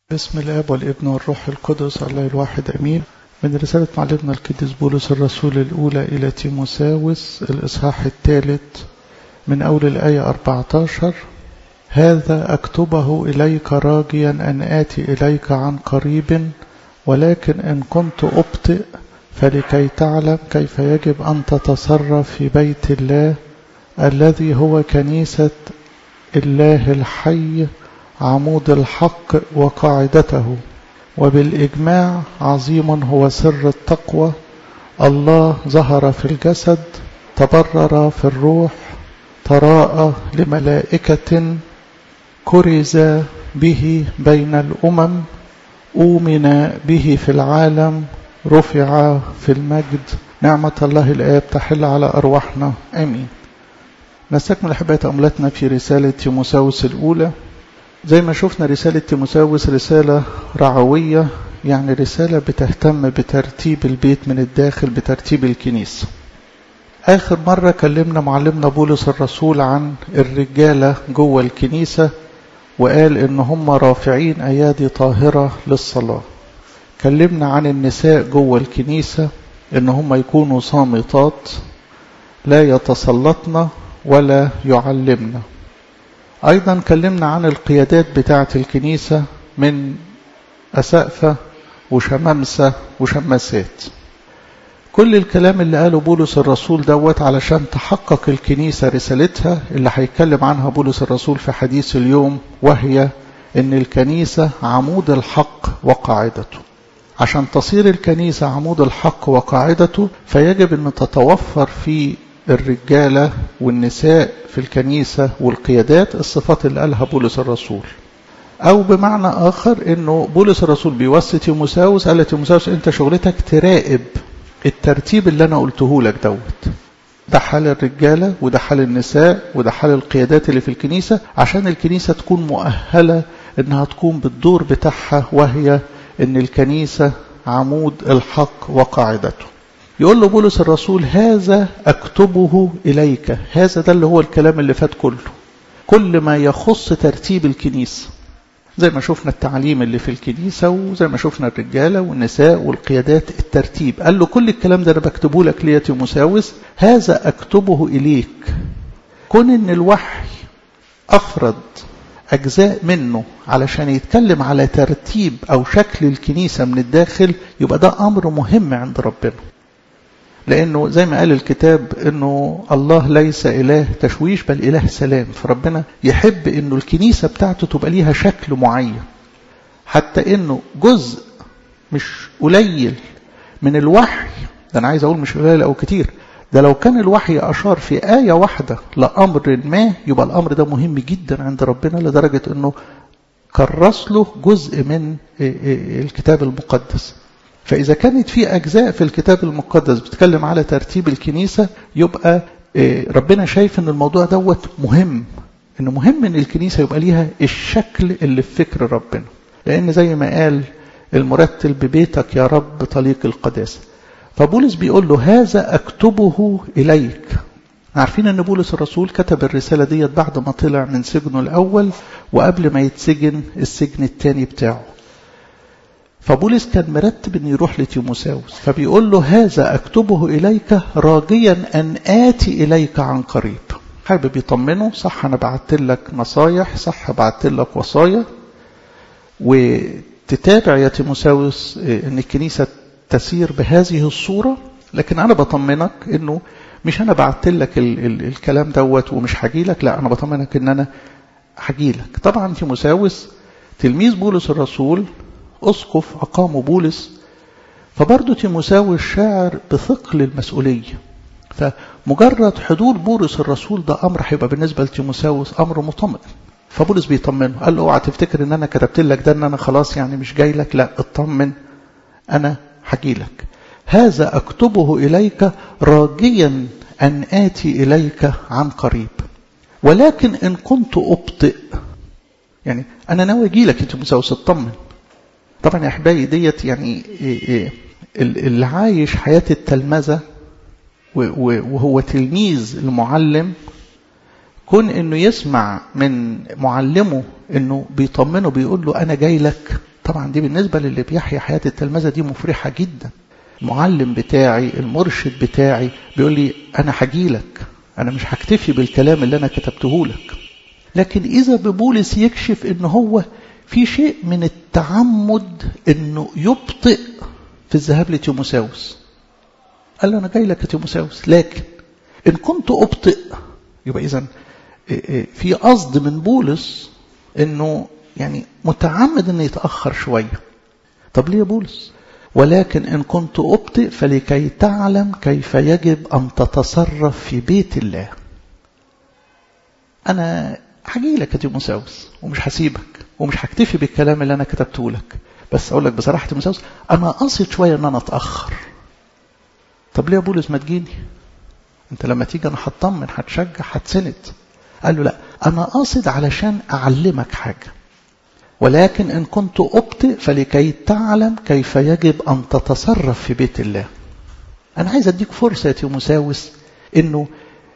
بسم الاب والابن والروح القدس الله الواحد امين من رسالة معلمنا القديس بولس الرسول الأولى إلى تيموساوس الإصحاح الثالث من أول الآية 14 هذا أكتبه إليك راجيا أن آتي إليك عن قريب ولكن إن كنت أبطئ فلكي تعلم كيف يجب أن تتصرف في بيت الله الذي هو كنيسة الله الحي عمود الحق وقاعدته وبالإجماع عظيم هو سر التقوى الله ظهر في الجسد تبرر في الروح تراءى لملائكة كرز به بين الأمم أومن به في العالم رفع في المجد نعمة الله الآب تحل على أرواحنا آمين نستكمل أحبائي تأملاتنا في رسالة تيموساوس الأولى زي ما شفنا رسالة تيموساوس رسالة رعوية يعني رسالة بتهتم بترتيب البيت من الداخل بترتيب الكنيسة آخر مرة كلمنا معلمنا بولس الرسول عن الرجالة جوه الكنيسة وقال إن هم رافعين أيادي طاهرة للصلاة كلمنا عن النساء جوه الكنيسة إن هم يكونوا صامتات لا يتسلطن ولا يعلمن أيضا كلمنا عن القيادات بتاعة الكنيسة من أسقفة وشمامسة وشماسات كل الكلام اللي قاله بولس الرسول دوت علشان تحقق الكنيسة رسالتها اللي هيتكلم عنها بولس الرسول في حديث اليوم وهي ان الكنيسة عمود الحق وقاعدته عشان تصير الكنيسة عمود الحق وقاعدته فيجب ان تتوفر في الرجالة والنساء في الكنيسة والقيادات الصفات اللي قالها بولس الرسول أو بمعنى آخر أنه بولس الرسول بيوصي تيموساوس قال لتيموساوس أنت شغلتك تراقب الترتيب اللي أنا قلته لك دوت ده حال الرجالة وده حال النساء وده حال القيادات اللي في الكنيسة عشان الكنيسة تكون مؤهلة أنها تكون بالدور بتاعها وهي أن الكنيسة عمود الحق وقاعدته يقول له بولس الرسول هذا أكتبه إليك هذا ده اللي هو الكلام اللي فات كله كل ما يخص ترتيب الكنيسة زي ما شفنا التعليم اللي في الكنيسة وزي ما شفنا الرجالة والنساء والقيادات الترتيب قال له كل الكلام ده أنا بكتبه لك ليه تيموساوس هذا أكتبه إليك كون إن الوحي أفرد أجزاء منه علشان يتكلم على ترتيب أو شكل الكنيسة من الداخل يبقى ده أمر مهم عند ربنا لأنه زي ما قال الكتاب أنه الله ليس إله تشويش بل إله سلام فربنا يحب أنه الكنيسة بتاعته تبقى ليها شكل معين حتى أنه جزء مش قليل من الوحي ده أنا عايز أقول مش قليل أو كتير ده لو كان الوحي أشار في آية واحدة لأمر ما يبقى الأمر ده مهم جدا عند ربنا لدرجة أنه كرس له جزء من الكتاب المقدس فإذا كانت في أجزاء في الكتاب المقدس بتتكلم على ترتيب الكنيسة يبقى ربنا شايف أن الموضوع دوت مهم أنه مهم أن الكنيسة يبقى ليها الشكل اللي في فكر ربنا لأن زي ما قال المرتل ببيتك يا رب طليق القداسة فبولس بيقول له هذا أكتبه إليك عارفين أن بولس الرسول كتب الرسالة ديت بعد ما طلع من سجنه الأول وقبل ما يتسجن السجن الثاني بتاعه فبولس كان مرتب ان يروح لتيموساوس فبيقول له هذا اكتبه اليك راجيا ان اتي اليك عن قريب حابب يطمنه صح انا بعت لك نصايح صح بعت لك وصايا وتتابع يا تيموساوس ان الكنيسه تسير بهذه الصوره لكن انا بطمنك انه مش انا بعت لك ال ال الكلام دوت ومش هاجي لك لا انا بطمنك ان انا هاجي لك طبعا تيموساوس تلميذ بولس الرسول أسقف أقامه بولس فبرضه تيموساوس شاعر بثقل المسؤولية فمجرد حضور بولس الرسول ده أمر هيبقى بالنسبة لتيموساوس أمر مطمئن فبولس بيطمنه قال له اوعى تفتكر ان انا كتبت لك ده ان انا خلاص يعني مش جاي لك لا اطمن انا هجي لك هذا اكتبه اليك راجيا ان اتي اليك عن قريب ولكن ان كنت ابطئ يعني انا ناوي اجي لك يا تيموساوس اطمن طبعا يا احبائي ديت يعني اللي عايش حياه التلمذه وهو تلميذ المعلم كون انه يسمع من معلمه انه بيطمنه بيقول له انا جاي لك طبعا دي بالنسبة للي بيحيا حياة التلمذة دي مفرحة جدا المعلم بتاعي المرشد بتاعي بيقول لي أنا هجيلك أنا مش هكتفي بالكلام اللي أنا كتبته لك لكن إذا ببولس يكشف إن هو في شيء من التعمد إنه يبطئ في الذهاب لتيموساوس قال له أنا جاي لك يا تيموساوس لكن إن كنت أبطئ يبقى إذا في قصد من بولس إنه يعني متعمد إنه يتأخر شوية طب ليه يا بولس ولكن إن كنت أبطئ فلكي تعلم كيف يجب أن تتصرف في بيت الله أنا هجي لك يا تيموساوس ومش هسيبك ومش هكتفي بالكلام اللي أنا كتبته لك بس أقول لك بصراحة تيموساوس أنا قصد شوية إن أنا أتأخر طب ليه يا بولس ما تجيني أنت لما تيجي أنا هطمن هتشجع هتسند قال له لا أنا قاصد علشان أعلمك حاجة ولكن إن كنت أبطئ فلكي تعلم كيف يجب أن تتصرف في بيت الله أنا عايز أديك فرصة يا تيموساوس إنه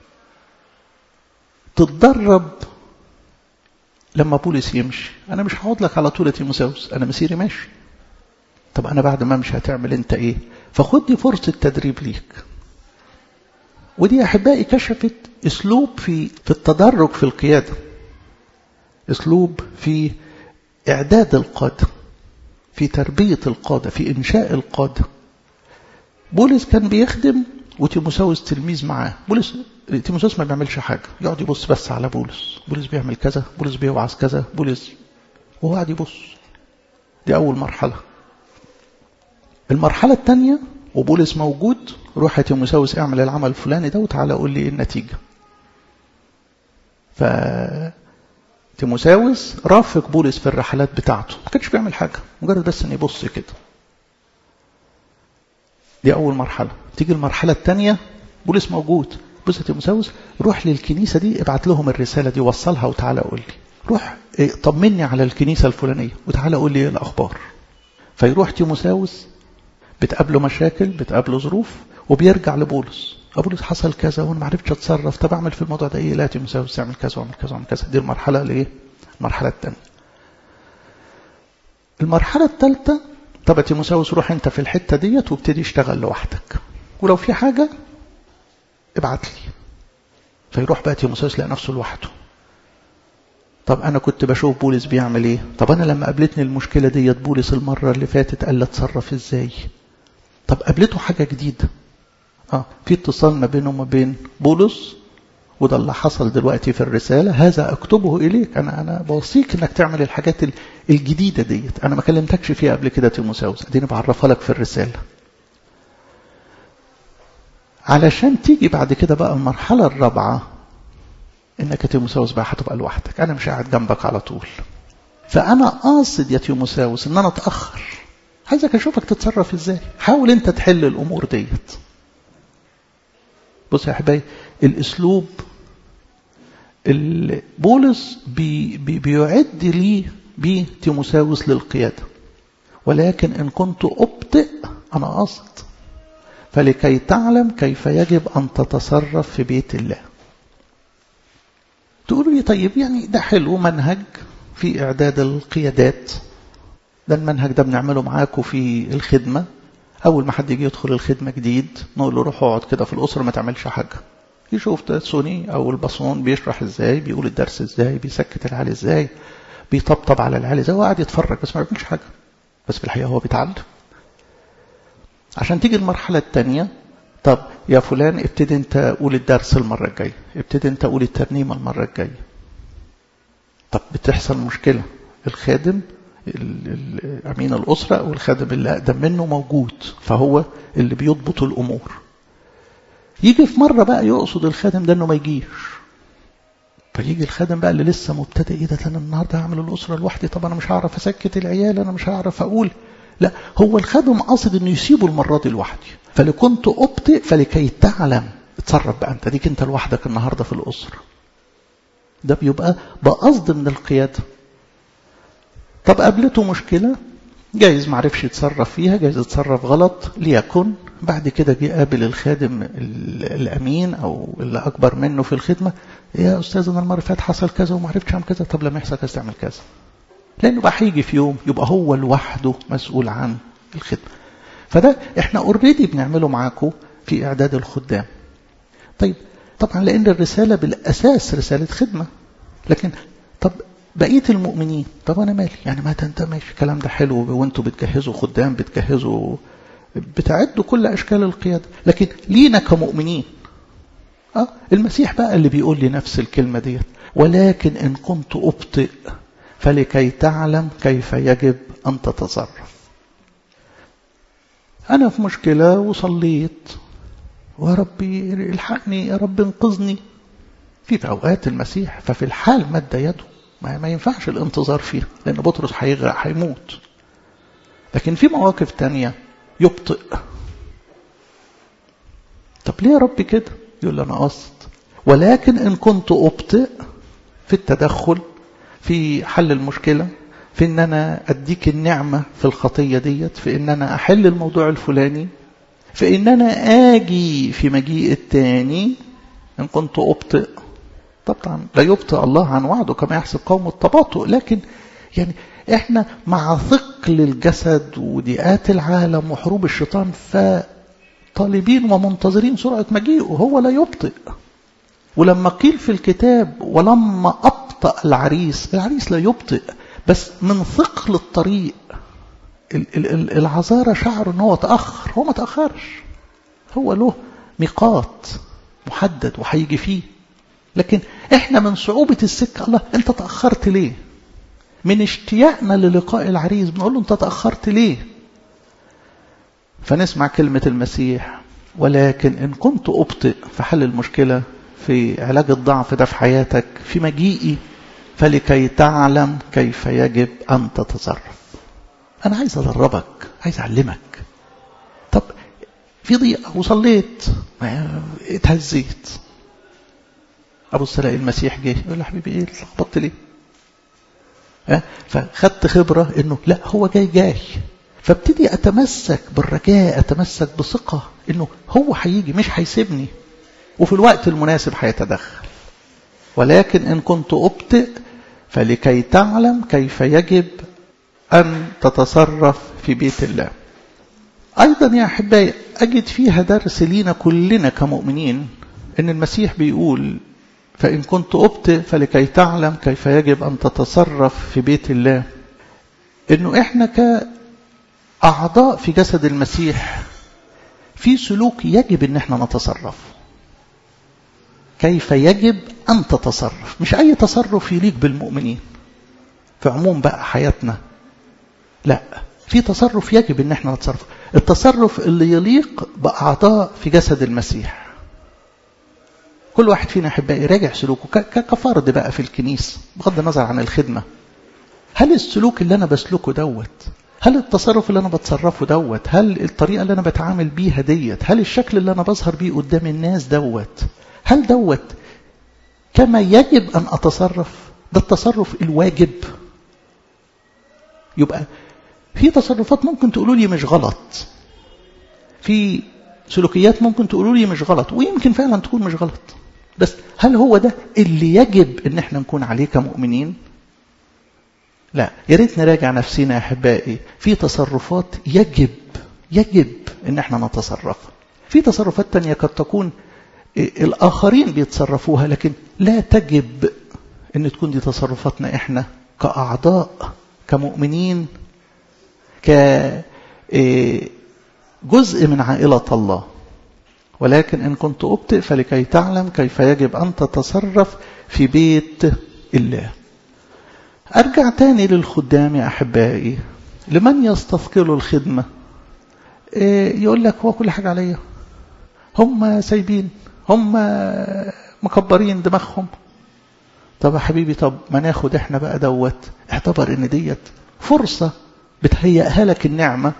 تتدرب لما بولس يمشي أنا مش هقعد لك على طول يا تيموساوس أنا مسيري ماشي طب أنا بعد ما أمشي هتعمل أنت إيه فخد دي فرصة تدريب ليك ودي أحبائي كشفت أسلوب في في التدرج في القيادة أسلوب في إعداد القادة في تربية القادة في إنشاء القادة بولس كان بيخدم وتيموساوس تلميذ معاه بولس تيموساوس ما بيعملش حاجة يقعد يبص بس على بولس بولس بيعمل كذا بولس بيوعظ كذا بولس وهو قاعد يبص دي أول مرحلة المرحلة الثانية وبولس موجود روح يا تيموساوس اعمل العمل الفلاني ده وتعالى قول لي ايه النتيجة ف تيموساوس رافق بولس في الرحلات بتاعته ما كانش بيعمل حاجة مجرد بس انه يبص كده دي أول مرحلة تيجي المرحلة الثانية بولس موجود بص يا تيموساوس روح للكنيسة دي ابعت لهم الرسالة دي وصلها وتعالى قول لي روح طمني على الكنيسة الفلانية وتعالى قول لي ايه الأخبار فيروح تيموساوس بتقابله مشاكل بتقابله ظروف وبيرجع لبولس بولس حصل كذا وانا ما عرفتش اتصرف طب اعمل في الموضوع ده ايه لا تيموساوس اعمل كذا واعمل كذا واعمل كذا دي المرحله الايه المرحله الثانيه المرحله الثالثه طب يا تيموساوس روح انت في الحته ديت وابتدي اشتغل لوحدك ولو في حاجه ابعت لي فيروح بقى تيموساوس يلاقي نفسه لوحده طب انا كنت بشوف بولس بيعمل ايه طب انا لما قابلتني المشكله ديت بولس المره اللي فاتت قال لي اتصرف ازاي طب قابلته حاجه جديده اه في اتصال ما بينه وما بين بولس وده اللي حصل دلوقتي في الرسالة هذا أكتبه إليك أنا أنا بوصيك إنك تعمل الحاجات الجديدة ديت أنا ما كلمتكش فيها قبل كده تيموساوس أديني بعرفها لك في الرسالة علشان تيجي بعد كده بقى المرحلة الرابعة إنك يا تيموساوس بقى هتبقى لوحدك أنا مش قاعد جنبك على طول فأنا قاصد يا تيموساوس إن أنا أتأخر عايزك أشوفك تتصرف إزاي حاول أنت تحل الأمور ديت بص يا حبايبي الاسلوب بولس بي بي بيعد لي بتيموساوس للقيادة ولكن إن كنت أبطئ أنا قاصد فلكي تعلم كيف يجب أن تتصرف في بيت الله تقولوا لي طيب يعني ده حلو منهج في إعداد القيادات ده المنهج ده بنعمله معاكم في الخدمة أول ما حد يجي يدخل الخدمة جديد نقول له روح اقعد كده في الأسرة ما تعملش حاجة يشوف ده سوني أو البصون بيشرح إزاي بيقول الدرس إزاي بيسكت العيال إزاي بيطبطب على العيال إزاي هو قاعد يتفرج بس ما بيعملش حاجة بس في الحقيقة هو بيتعلم عشان تيجي المرحلة الثانية طب يا فلان ابتدي انت قول الدرس المرة الجاية ابتدي انت قول الترنيمة المرة الجاية طب بتحصل مشكلة الخادم أمين الأسرة أو الخادم اللي أقدم منه موجود فهو اللي بيضبط الأمور يجي في مرة بقى يقصد الخادم ده أنه ما يجيش فيجي الخادم بقى اللي لسه مبتدئ ايه ده انا النهارده هعمل الاسره لوحدي طب انا مش هعرف اسكت العيال انا مش هعرف اقول لا هو الخادم قاصد انه يسيبه المره دي لوحدي فلكنت ابطئ فلكي تعلم اتصرف بقى انت ديك انت لوحدك النهارده في الاسره ده بيبقى بقصد من القياده طب قابلته مشكله جايز ما عرفش يتصرف فيها جايز يتصرف غلط ليكن بعد كده جه قابل الخادم الامين او اللي اكبر منه في الخدمه يا استاذ انا المره اللي فاتت حصل كذا وما عرفتش اعمل كذا طب لما يحصل كذا تعمل كذا لأنه بقى هيجي في يوم يبقى هو لوحده مسؤول عن الخدمة فده احنا اوريدي بنعمله معاكم في إعداد الخدام طيب طبعا لأن الرسالة بالأساس رسالة خدمة لكن طب بقية المؤمنين طب أنا مالي يعني ما أنت ماشي الكلام ده حلو وأنتوا بتجهزوا خدام بتجهزوا بتعدوا كل أشكال القيادة لكن لينا كمؤمنين أه المسيح بقى اللي بيقول لي نفس الكلمة ديت ولكن إن كنت أبطئ فلكي تعلم كيف يجب أن تتصرف أنا في مشكلة وصليت ويا ربي الحقني يا رب انقذني في في أوقات المسيح ففي الحال مد يده ما, ما ينفعش الانتظار فيها لأن بطرس هيغرق هيموت لكن في مواقف تانية يبطئ طب ليه يا رب كده يقول لي أنا قصد ولكن إن كنت أبطئ في التدخل في حل المشكلة في ان انا اديك النعمة في الخطية ديت في ان انا احل الموضوع الفلاني في ان انا اجي في مجيء التاني ان كنت ابطئ طبعا لا يبطئ الله عن وعده كما يحسب قوم التباطؤ لكن يعني احنا مع ثقل الجسد وضيقات العالم وحروب الشيطان فطالبين ومنتظرين سرعة مجيئه هو لا يبطئ ولما قيل في الكتاب ولما أبطأ العريس العريس لا يبطئ بس من ثقل الطريق العذارى شعروا ان هو تأخر هو ما تأخرش هو له ميقات محدد وهيجي فيه لكن احنا من صعوبة السكة الله انت تأخرت ليه من اشتياقنا للقاء العريس بنقول له انت تأخرت ليه فنسمع كلمة المسيح ولكن إن كنت أبطئ في حل المشكلة في علاج الضعف ده في حياتك في مجيئي فلكي تعلم كيف يجب أن تتصرف أنا عايز أدربك عايز أعلمك طب في ضيقة وصليت اتهزيت أبو السلاء المسيح جه يقول له حبيبي إيه لخبطت ليه أه؟ فخدت خبرة إنه لا هو جاي جاي فابتدي أتمسك بالرجاء أتمسك بثقة إنه هو هيجي مش هيسيبني وفي الوقت المناسب هيتدخل ولكن إن كنت أبطئ فلكي تعلم كيف يجب أن تتصرف في بيت الله أيضا يا أحبائي أجد فيها درس لينا كلنا كمؤمنين إن المسيح بيقول فإن كنت أبطئ فلكي تعلم كيف يجب أن تتصرف في بيت الله إنه إحنا كأعضاء في جسد المسيح في سلوك يجب إن إحنا نتصرف كيف يجب أن تتصرف مش أي تصرف يليق بالمؤمنين في عموم بقى حياتنا لا في تصرف يجب ان احنا نتصرف التصرف اللي يليق بأعضاء في جسد المسيح كل واحد فينا احبائي راجع سلوكه كفرد بقى في الكنيسة بغض النظر عن الخدمة هل السلوك اللي انا بسلكه دوت هل التصرف اللي انا بتصرفه دوت هل الطريقة اللي انا بتعامل بيها ديت هل الشكل اللي انا بظهر بيه قدام الناس دوت هل دوت كما يجب ان اتصرف ده التصرف الواجب يبقى في تصرفات ممكن تقولوا لي مش غلط في سلوكيات ممكن تقولوا لي مش غلط ويمكن فعلا تكون مش غلط بس هل هو ده اللي يجب ان احنا نكون عليه كمؤمنين لا يا ريت نراجع نفسنا يا احبائي في تصرفات يجب يجب ان احنا نتصرفها في تصرفات تانية قد تكون الآخرين بيتصرفوها لكن لا تجب أن تكون دي تصرفاتنا إحنا كأعضاء كمؤمنين كجزء من عائلة الله ولكن إن كنت أبطئ فلكي تعلم كيف يجب أن تتصرف في بيت الله أرجع تاني للخدام يا أحبائي لمن يستثقلوا الخدمة يقول لك هو كل حاجة عليا هم سايبين هم مكبرين دماغهم طب يا حبيبي طب ما ناخد احنا بقى دوت اعتبر ان ديت فرصة بتهيئها لك النعمة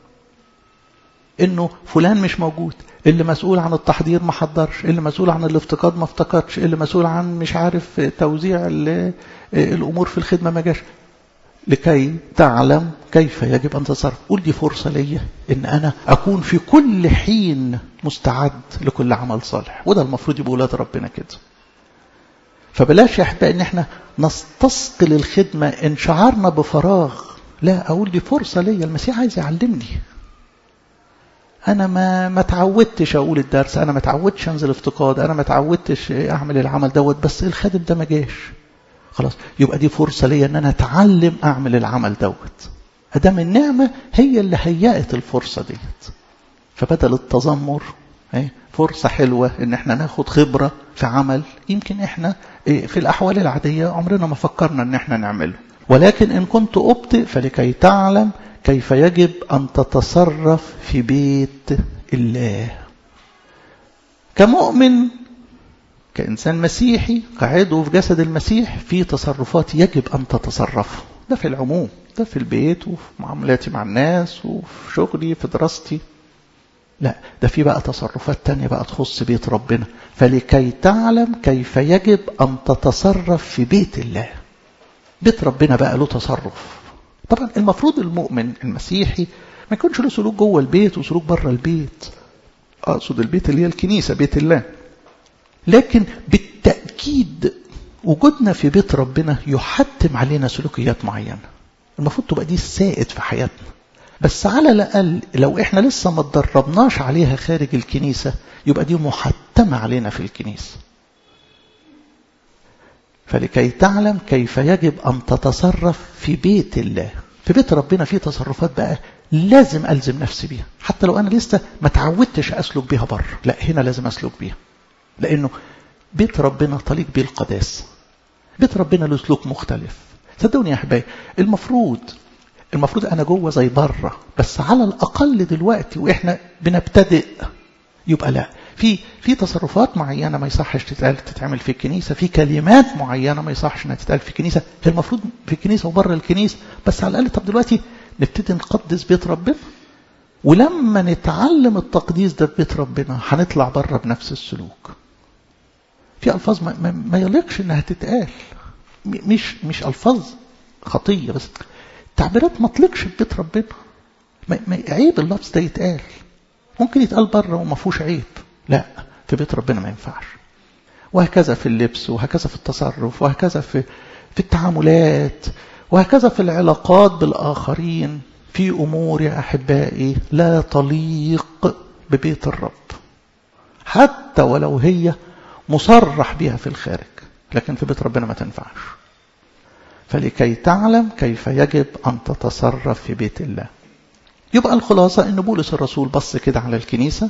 انه فلان مش موجود اللي مسؤول عن التحضير ما حضرش اللي مسؤول عن الافتقاد ما افتقدش اللي مسؤول عن مش عارف توزيع الامور في الخدمة ما جاش لكي تعلم كيف يجب أن تتصرف قول دي فرصة ليا إن أنا أكون في كل حين مستعد لكل عمل صالح وده المفروض يبقى ولاد ربنا كده فبلاش يا احبائي ان احنا نستثقل الخدمة ان شعرنا بفراغ لا اقول دي فرصة ليا المسيح عايز يعلمني انا ما ما تعودتش اقول الدرس انا ما تعودتش انزل افتقاد انا ما تعودتش اعمل العمل دوت بس الخادم ده ما جاش خلاص يبقى دي فرصة ليا ان انا اتعلم اعمل العمل دوت ادام النعمة هي اللي هيأت الفرصة ديت فبدل التذمر فرصة حلوة ان احنا ناخد خبرة في عمل يمكن احنا في الاحوال العادية عمرنا ما فكرنا ان احنا نعمله ولكن ان كنت ابطئ فلكي تعلم كيف يجب ان تتصرف في بيت الله كمؤمن كإنسان مسيحي كعضو في جسد المسيح في تصرفات يجب أن تتصرف ده في العموم ده في البيت وفي معاملاتي مع الناس وفي شغلي في دراستي لا ده في بقى تصرفات تانية بقى تخص بيت ربنا فلكي تعلم كيف يجب أن تتصرف في بيت الله بيت ربنا بقى له تصرف طبعا المفروض المؤمن المسيحي ما يكونش له سلوك جوه البيت وسلوك بره البيت أقصد البيت اللي هي الكنيسة بيت الله لكن بالتأكيد وجودنا في بيت ربنا يحتم علينا سلوكيات معينة المفروض تبقى دي السائد في حياتنا بس على الأقل لو إحنا لسه ما اتدربناش عليها خارج الكنيسة يبقى دي محتمة علينا في الكنيسة فلكي تعلم كيف يجب أن تتصرف في بيت الله في بيت ربنا في تصرفات بقى لازم ألزم نفسي بيها حتى لو أنا لسه ما تعودتش أسلك بيها بره لا هنا لازم أسلك بيها لأنه بيت ربنا طليق بيه القداسة بيت ربنا له سلوك مختلف صدقوني يا أحبائي المفروض المفروض أنا جوه زي بره بس على الأقل دلوقتي وإحنا بنبتدئ يبقى لا في في تصرفات معينة ما يصحش تتقال تتعمل في الكنيسة في كلمات معينة ما يصحش انها تتقال في الكنيسة هي المفروض في الكنيسة وبره الكنيسة بس على الأقل طب دلوقتي نبتدي نقدس بيت ربنا ولما نتعلم التقديس ده في بيت ربنا هنطلع بره بنفس السلوك في ألفاظ ما, ما, ما يليقش انها تتقال مش مش ألفاظ خطية بس تعبيرات ما تليقش في بيت ربنا ما, ما عيب اللفظ ده يتقال ممكن يتقال بره وما فيهوش عيب لا في بيت ربنا ما ينفعش وهكذا في اللبس وهكذا في التصرف وهكذا في في التعاملات وهكذا في العلاقات بالآخرين في أمور يا أحبائي لا تليق ببيت الرب حتى ولو هي مصرح بها في الخارج لكن في بيت ربنا ما تنفعش فلكي تعلم كيف يجب أن تتصرف في بيت الله يبقى الخلاصة أن بولس الرسول بص كده على الكنيسة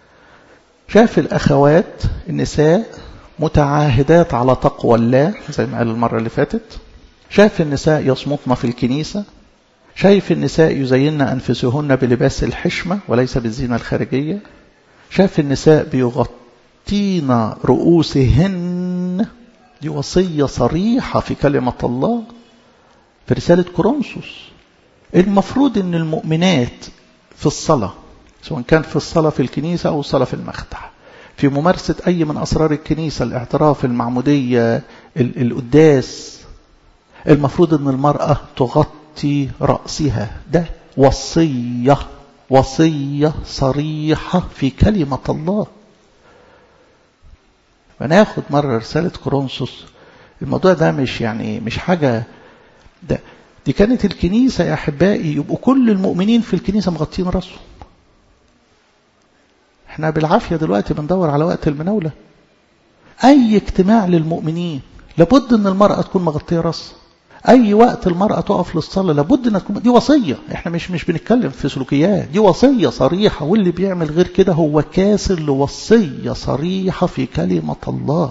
شاف الأخوات النساء متعاهدات على تقوى الله زي ما قال المرة اللي فاتت شاف النساء يصمتن في الكنيسة شايف النساء يزين أنفسهن بلباس الحشمة وليس بالزينة الخارجية شاف النساء بيغطين رؤوسهن دي وصية صريحة في كلمة الله في رسالة كورنثوس المفروض ان المؤمنات في الصلاة سواء كان في الصلاة في الكنيسة أو الصلاة في المخدع في ممارسة أي من أسرار الكنيسة الاعتراف المعمودية القداس المفروض أن المرأة تغطي رأسها ده وصية وصية صريحة في كلمة الله وناخد مرة رسالة كورنثوس الموضوع ده مش يعني مش حاجة ده دي كانت الكنيسة يا أحبائي يبقوا كل المؤمنين في الكنيسة مغطين راسهم احنا بالعافية دلوقتي بندور على وقت المناولة أي اجتماع للمؤمنين لابد أن المرأة تكون مغطية راسها أي وقت المرأة تقف للصلاة لابد أن تكون دي وصية احنا مش مش بنتكلم في سلوكيات دي وصية صريحة واللي بيعمل غير كده هو كاسر لوصية صريحة في كلمة الله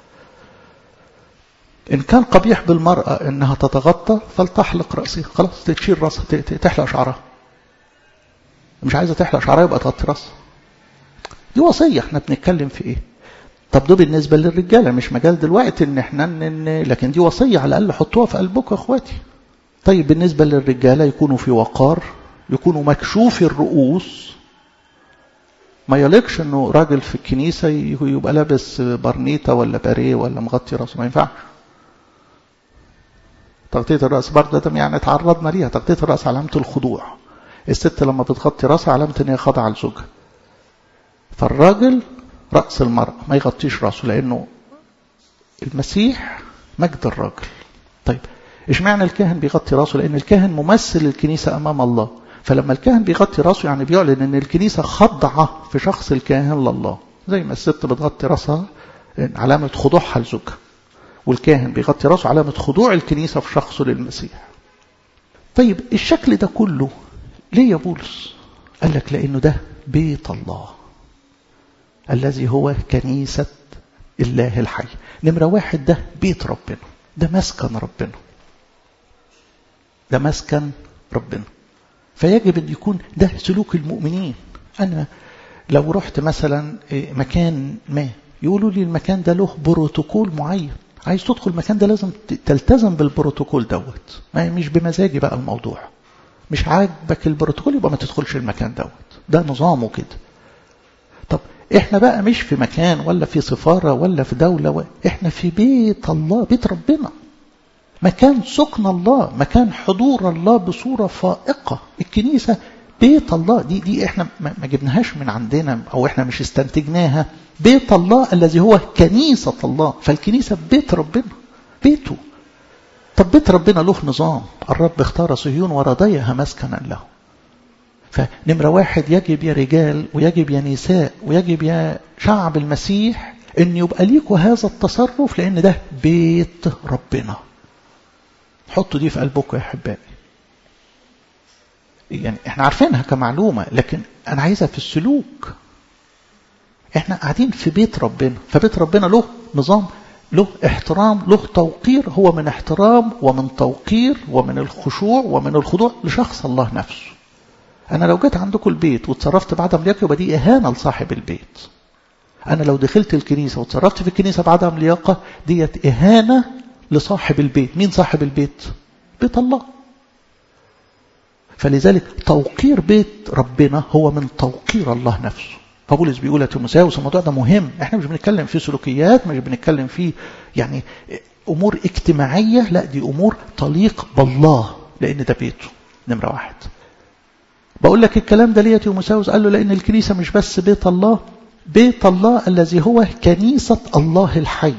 إن كان قبيح بالمرأة إنها تتغطى فلتحلق رأسها خلاص تشيل رأسها تحلق شعرها مش عايزة تحلق شعرها يبقى تغطي رأسها دي وصية احنا بنتكلم في ايه طب ده بالنسبة للرجالة مش مجال دلوقتي ان احنا ن... لكن دي وصية على الأقل حطوها في قلبكم يا اخواتي طيب بالنسبة للرجالة يكونوا في وقار يكونوا مكشوف الرؤوس ما يليقش انه راجل في الكنيسة يبقى لابس برنيطة ولا باريه ولا مغطي راسه ما ينفعش تغطية الرأس برضه ده يعني تعرضنا ليها تغطية الرأس علامة الخضوع الست لما بتغطي راسها علامة ان هي خاضعة لزوجها فالراجل رأس المرأة ما يغطيش راسه لأنه المسيح مجد الراجل طيب اشمعنى الكاهن بيغطي راسه لان الكاهن ممثل الكنيسة امام الله فلما الكاهن بيغطي راسه يعني بيعلن ان الكنيسة خاضعة في شخص الكاهن لله زي ما الست بتغطي راسها علامة خضوعها لزوجها والكاهن بيغطي راسه علامة خضوع الكنيسة في شخصه للمسيح طيب الشكل ده كله ليه يا بولس قال لك لأنه ده بيت الله الذي هو كنيسة الله الحي نمرة واحد ده بيت ربنا ده مسكن ربنا ده مسكن ربنا فيجب أن يكون ده سلوك المؤمنين أنا لو رحت مثلا مكان ما يقولوا لي المكان ده له بروتوكول معين عايز تدخل المكان ده لازم تلتزم بالبروتوكول دوت ما مش بمزاجي بقى الموضوع مش عاجبك البروتوكول يبقى ما تدخلش المكان دوت ده نظامه كده طب احنا بقى مش في مكان ولا في سفارة ولا في دولة و... احنا في بيت الله بيت ربنا مكان سكن الله مكان حضور الله بصورة فائقة الكنيسة بيت الله دي دي احنا ما جبناهاش من عندنا او احنا مش استنتجناها بيت الله الذي هو كنيسة الله فالكنيسة بيت ربنا بيته طب بيت ربنا له نظام الرب اختار صهيون ورضيها مسكنا له فنمرة واحد يجب يا رجال ويجب يا نساء ويجب يا شعب المسيح ان يبقى ليكوا هذا التصرف لان ده بيت ربنا حطوا دي في قلبكم يا احبائي يعني احنا عارفينها كمعلومة لكن انا عايزها في السلوك احنا قاعدين في بيت ربنا فبيت ربنا له نظام له احترام له توقير هو من احترام ومن توقير ومن الخشوع ومن الخضوع لشخص الله نفسه انا لو جيت عندكم البيت وتصرفت بعدم لياقه يبقى دي اهانه لصاحب البيت انا لو دخلت الكنيسه وتصرفت في الكنيسه بعدم لياقه ديت اهانه لصاحب البيت مين صاحب البيت بيت الله فلذلك توقير بيت ربنا هو من توقير الله نفسه فبولس بيقول لتيموثاوس الموضوع ده مهم احنا مش بنتكلم في سلوكيات مش بنتكلم في يعني امور اجتماعيه لا دي امور تليق بالله لان ده بيته نمره واحد بقول لك الكلام ده ليه تيموثاوس قال له لان الكنيسه مش بس بيت الله بيت الله الذي هو كنيسه الله الحي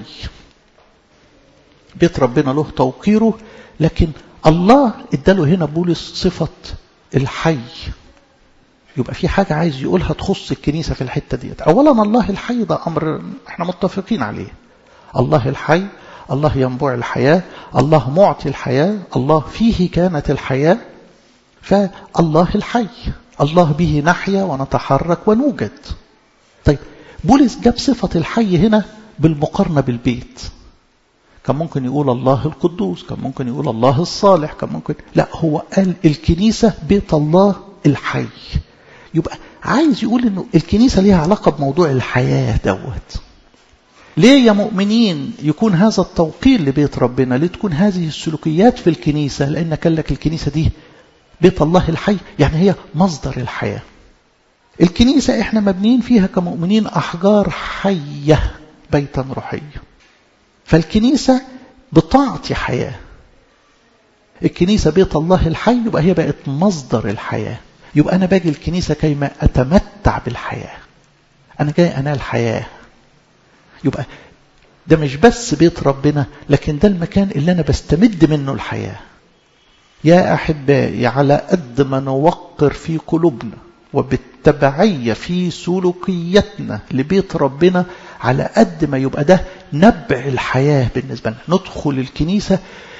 بيت ربنا له توقيره لكن الله اداله هنا بولس صفه الحي يبقى في حاجة عايز يقولها تخص الكنيسة في الحتة ديت أولا الله الحي ده أمر احنا متفقين عليه الله الحي الله ينبوع الحياة الله معطي الحياة الله فيه كانت الحياة فالله الحي الله به نحيا ونتحرك ونوجد طيب بولس جاب صفة الحي هنا بالمقارنة بالبيت كان ممكن يقول الله القدوس كان ممكن يقول الله الصالح كان ممكن لا هو قال الكنيسة بيت الله الحي يبقى عايز يقول انه الكنيسة ليها علاقة بموضوع الحياة دوت ليه يا مؤمنين يكون هذا التوقير لبيت ربنا ليه تكون هذه السلوكيات في الكنيسة لأن قال لك الكنيسة دي بيت الله الحي يعني هي مصدر الحياة الكنيسة احنا مبنيين فيها كمؤمنين أحجار حية بيتا روحيا فالكنيسة بتعطي حياة الكنيسة بيت الله الحي يبقى هي بقت مصدر الحياة يبقى أنا باجي الكنيسة كيما أتمتع بالحياة أنا جاي أنال حياة يبقى ده مش بس بيت ربنا لكن ده المكان اللي أنا بستمد منه الحياة يا أحبائي على قد ما نوقر في قلوبنا وبالتبعية في سلوكيتنا لبيت ربنا على قد ما يبقى ده نبع الحياة بالنسبة لنا ندخل الكنيسة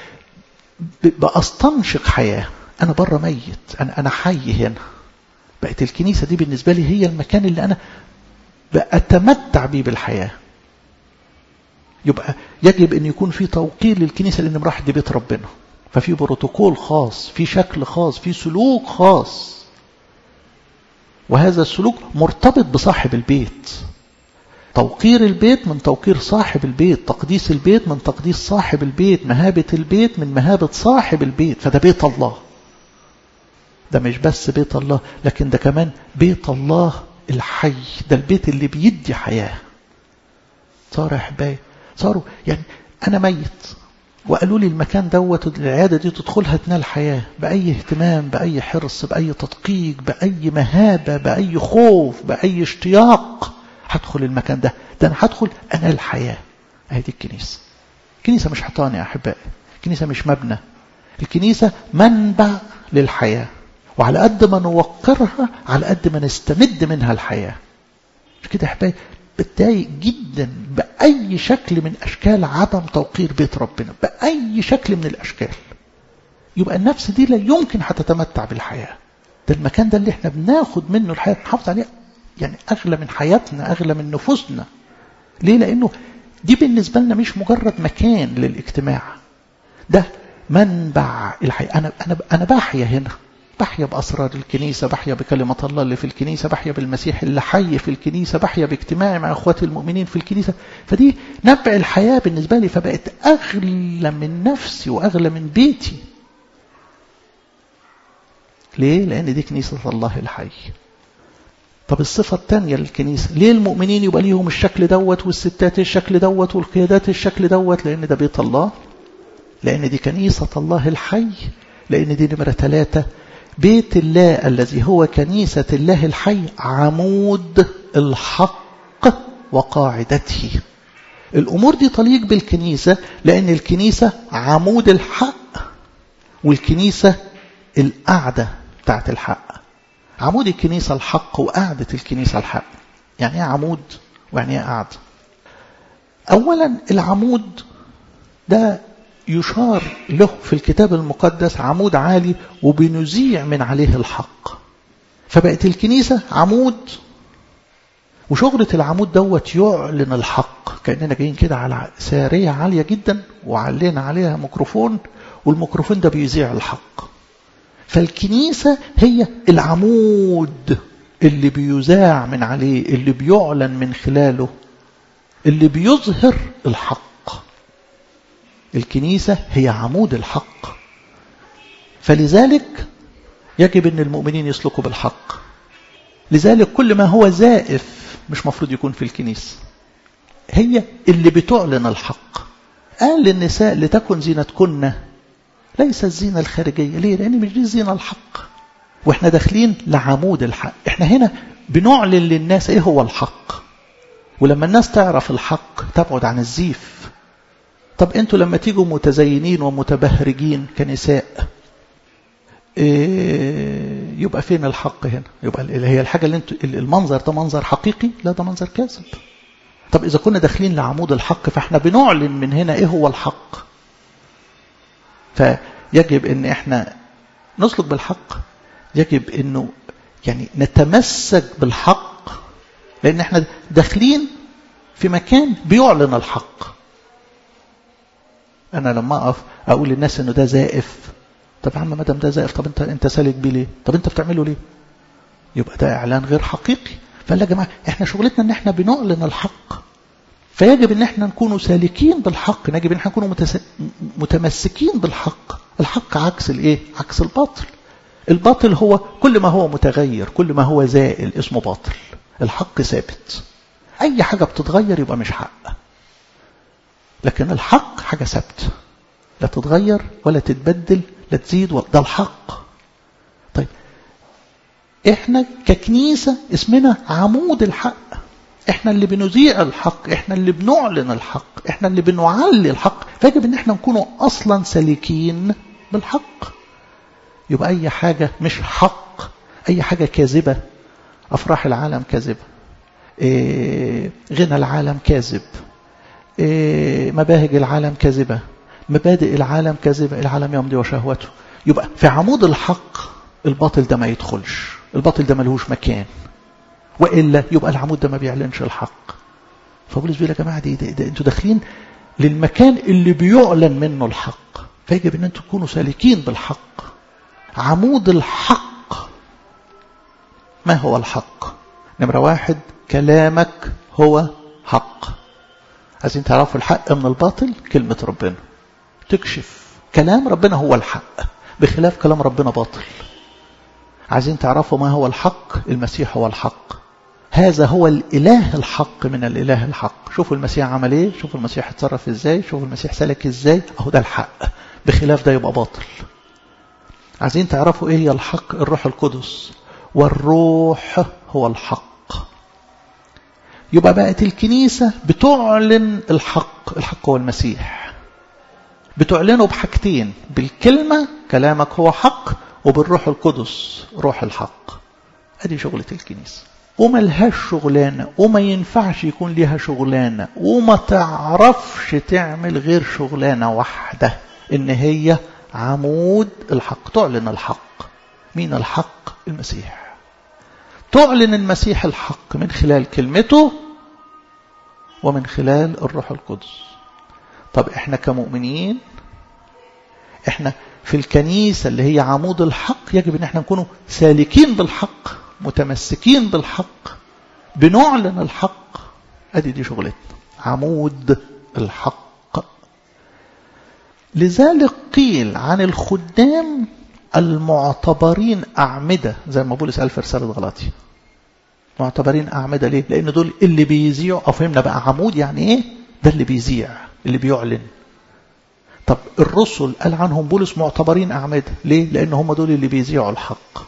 بأستنشق حياة أنا بره ميت أنا, أنا حي هنا بقت الكنيسة دي بالنسبة لي هي المكان اللي أنا بأتمتع بيه بالحياة يبقى يجب أن يكون في توقير للكنيسة لأن راح دي بيت ربنا ففي بروتوكول خاص في شكل خاص في سلوك خاص وهذا السلوك مرتبط بصاحب البيت توقير البيت من توقير صاحب البيت تقديس البيت من تقديس صاحب البيت مهابة البيت من مهابة صاحب البيت فده بيت الله ده مش بس بيت الله لكن ده كمان بيت الله الحي ده البيت اللي بيدي حياة صار احبائي صاروا يعني انا ميت وقالوا لي المكان دوت العيادة دي تدخلها تنال حياة بأي اهتمام بأي حرص بأي تدقيق بأي مهابة بأي خوف بأي اشتياق هدخل المكان ده ده أنا هدخل أنال حياة هذه الكنيسة الكنيسة مش حيطان يا أحبائي الكنيسة مش مبنى الكنيسة منبع للحياة وعلى قد ما نوقرها على قد ما نستمد منها الحياة مش كده يا أحبائي بتضايق جدا بأي شكل من أشكال عدم توقير بيت ربنا بأي شكل من الأشكال يبقى النفس دي لا يمكن هتتمتع بالحياة ده المكان ده اللي احنا بناخد منه الحياة نحافظ عليه يعني أغلى من حياتنا أغلى من نفوسنا ليه لأنه دي بالنسبة لنا مش مجرد مكان للاجتماع ده منبع الحياة أنا, أنا, أنا بحيا هنا بحيا بأسرار الكنيسة بحيا بكلمة الله اللي في الكنيسة بحيا بالمسيح اللي حي في الكنيسة بحيا باجتماعي مع أخواتي المؤمنين في الكنيسة فدي نبع الحياة بالنسبة لي فبقت أغلى من نفسي وأغلى من بيتي ليه؟ لأن دي كنيسة الله الحي طب الصفة الثانية للكنيسة ليه المؤمنين يبقى ليهم الشكل دوت والستات الشكل دوت والقيادات الشكل دوت لأن ده بيت الله لأن دي كنيسة الله الحي لأن دي نمرة ثلاثة بيت الله الذي هو كنيسة الله الحي عمود الحق وقاعدته الأمور دي تليق بالكنيسة لأن الكنيسة عمود الحق والكنيسة القعدة بتاعت الحق عمود الكنيسة الحق وقعدة الكنيسة الحق يعني ايه عمود ويعني ايه قعدة أولا العمود ده يشار له في الكتاب المقدس عمود عالي وبنزيع من عليه الحق فبقت الكنيسة عمود وشغلة العمود دوت يعلن الحق كأننا جايين كده على سارية عالية جدا وعلينا عليها ميكروفون والميكروفون ده بيذيع الحق فالكنيسة هي العمود اللي بيذاع من عليه اللي بيعلن من خلاله اللي بيظهر الحق الكنيسة هي عمود الحق فلذلك يجب أن المؤمنين يسلكوا بالحق لذلك كل ما هو زائف مش مفروض يكون في الكنيسة هي اللي بتعلن الحق قال للنساء لتكن زينتكن ليس الزينة الخارجية ليه؟ لأن مش دي الزينة الحق وإحنا داخلين لعمود الحق إحنا هنا بنعلن للناس إيه هو الحق ولما الناس تعرف الحق تبعد عن الزيف طب أنتوا لما تيجوا متزينين ومتبهرجين كنساء إيه يبقى فين الحق هنا يبقى هي الحاجة اللي انتوا المنظر ده منظر حقيقي لا ده منظر كاذب طب إذا كنا داخلين لعمود الحق فإحنا بنعلن من هنا إيه هو الحق فيجب ان احنا نسلك بالحق يجب انه يعني نتمسك بالحق لان احنا داخلين في مكان بيعلن الحق انا لما اقف اقول للناس انه ده زائف طب يا عم ما دام ده زائف طب انت انت سالك بيه ليه طب انت بتعمله ليه يبقى ده اعلان غير حقيقي فقال يا جماعه احنا شغلتنا ان احنا بنعلن الحق فيجب ان احنا نكون سالكين بالحق يجب ان احنا نكون متس... متمسكين بالحق الحق عكس الايه عكس الباطل الباطل هو كل ما هو متغير كل ما هو زائل اسمه باطل الحق ثابت اي حاجه بتتغير يبقى مش حق لكن الحق حاجه ثابته لا تتغير ولا تتبدل لا تزيد ولا ده الحق طيب احنا ككنيسه اسمنا عمود الحق احنا اللي بنذيع الحق احنا اللي بنعلن الحق احنا اللي بنعلي الحق فيجب ان احنا نكون اصلا سالكين بالحق يبقى اي حاجة مش حق اي حاجة كاذبة افراح العالم كاذبة إيه غنى العالم كاذب إيه مباهج العالم كاذبة مبادئ العالم كاذبة العالم يمضي وشهوته يبقى في عمود الحق الباطل ده ما يدخلش الباطل ده ملهوش مكان وإلا يبقى العمود ده ما بيعلنش الحق فبولس بيقول يا جماعة دي, دي, دي انتوا داخلين للمكان اللي بيعلن منه الحق فيجب ان انتوا تكونوا سالكين بالحق عمود الحق ما هو الحق نمرة واحد كلامك هو حق عايزين تعرفوا الحق من الباطل كلمة ربنا تكشف كلام ربنا هو الحق بخلاف كلام ربنا باطل عايزين تعرفوا ما هو الحق المسيح هو الحق هذا هو الإله الحق من الإله الحق شوفوا المسيح عمل ايه شوفوا المسيح اتصرف ازاي شوفوا المسيح سلك ازاي اهو ده الحق بخلاف ده يبقى باطل عايزين تعرفوا ايه هي الحق الروح القدس والروح هو الحق يبقى بقت الكنيسة بتعلن الحق الحق هو المسيح بتعلنه بحاجتين بالكلمة كلامك هو حق وبالروح القدس روح الحق ادي شغلة الكنيسة وملهاش شغلانة وما ينفعش يكون ليها شغلانة وما تعرفش تعمل غير شغلانة واحدة ان هي عمود الحق تعلن الحق مين الحق المسيح تعلن المسيح الحق من خلال كلمته ومن خلال الروح القدس طب احنا كمؤمنين احنا في الكنيسة اللي هي عمود الحق يجب ان احنا نكونوا سالكين بالحق متمسكين بالحق بنعلن الحق ادي دي شغلتنا عمود الحق لذلك قيل عن الخدام المعتبرين أعمدة زي ما بولس قال في رسالة غلاطي معتبرين أعمدة ليه؟ لأن دول اللي بيذيعوا أو فهمنا بقى عمود يعني إيه؟ ده اللي بيذيع اللي بيعلن طب الرسل قال عنهم بولس معتبرين أعمدة ليه؟ لأن هم دول اللي بيذيعوا الحق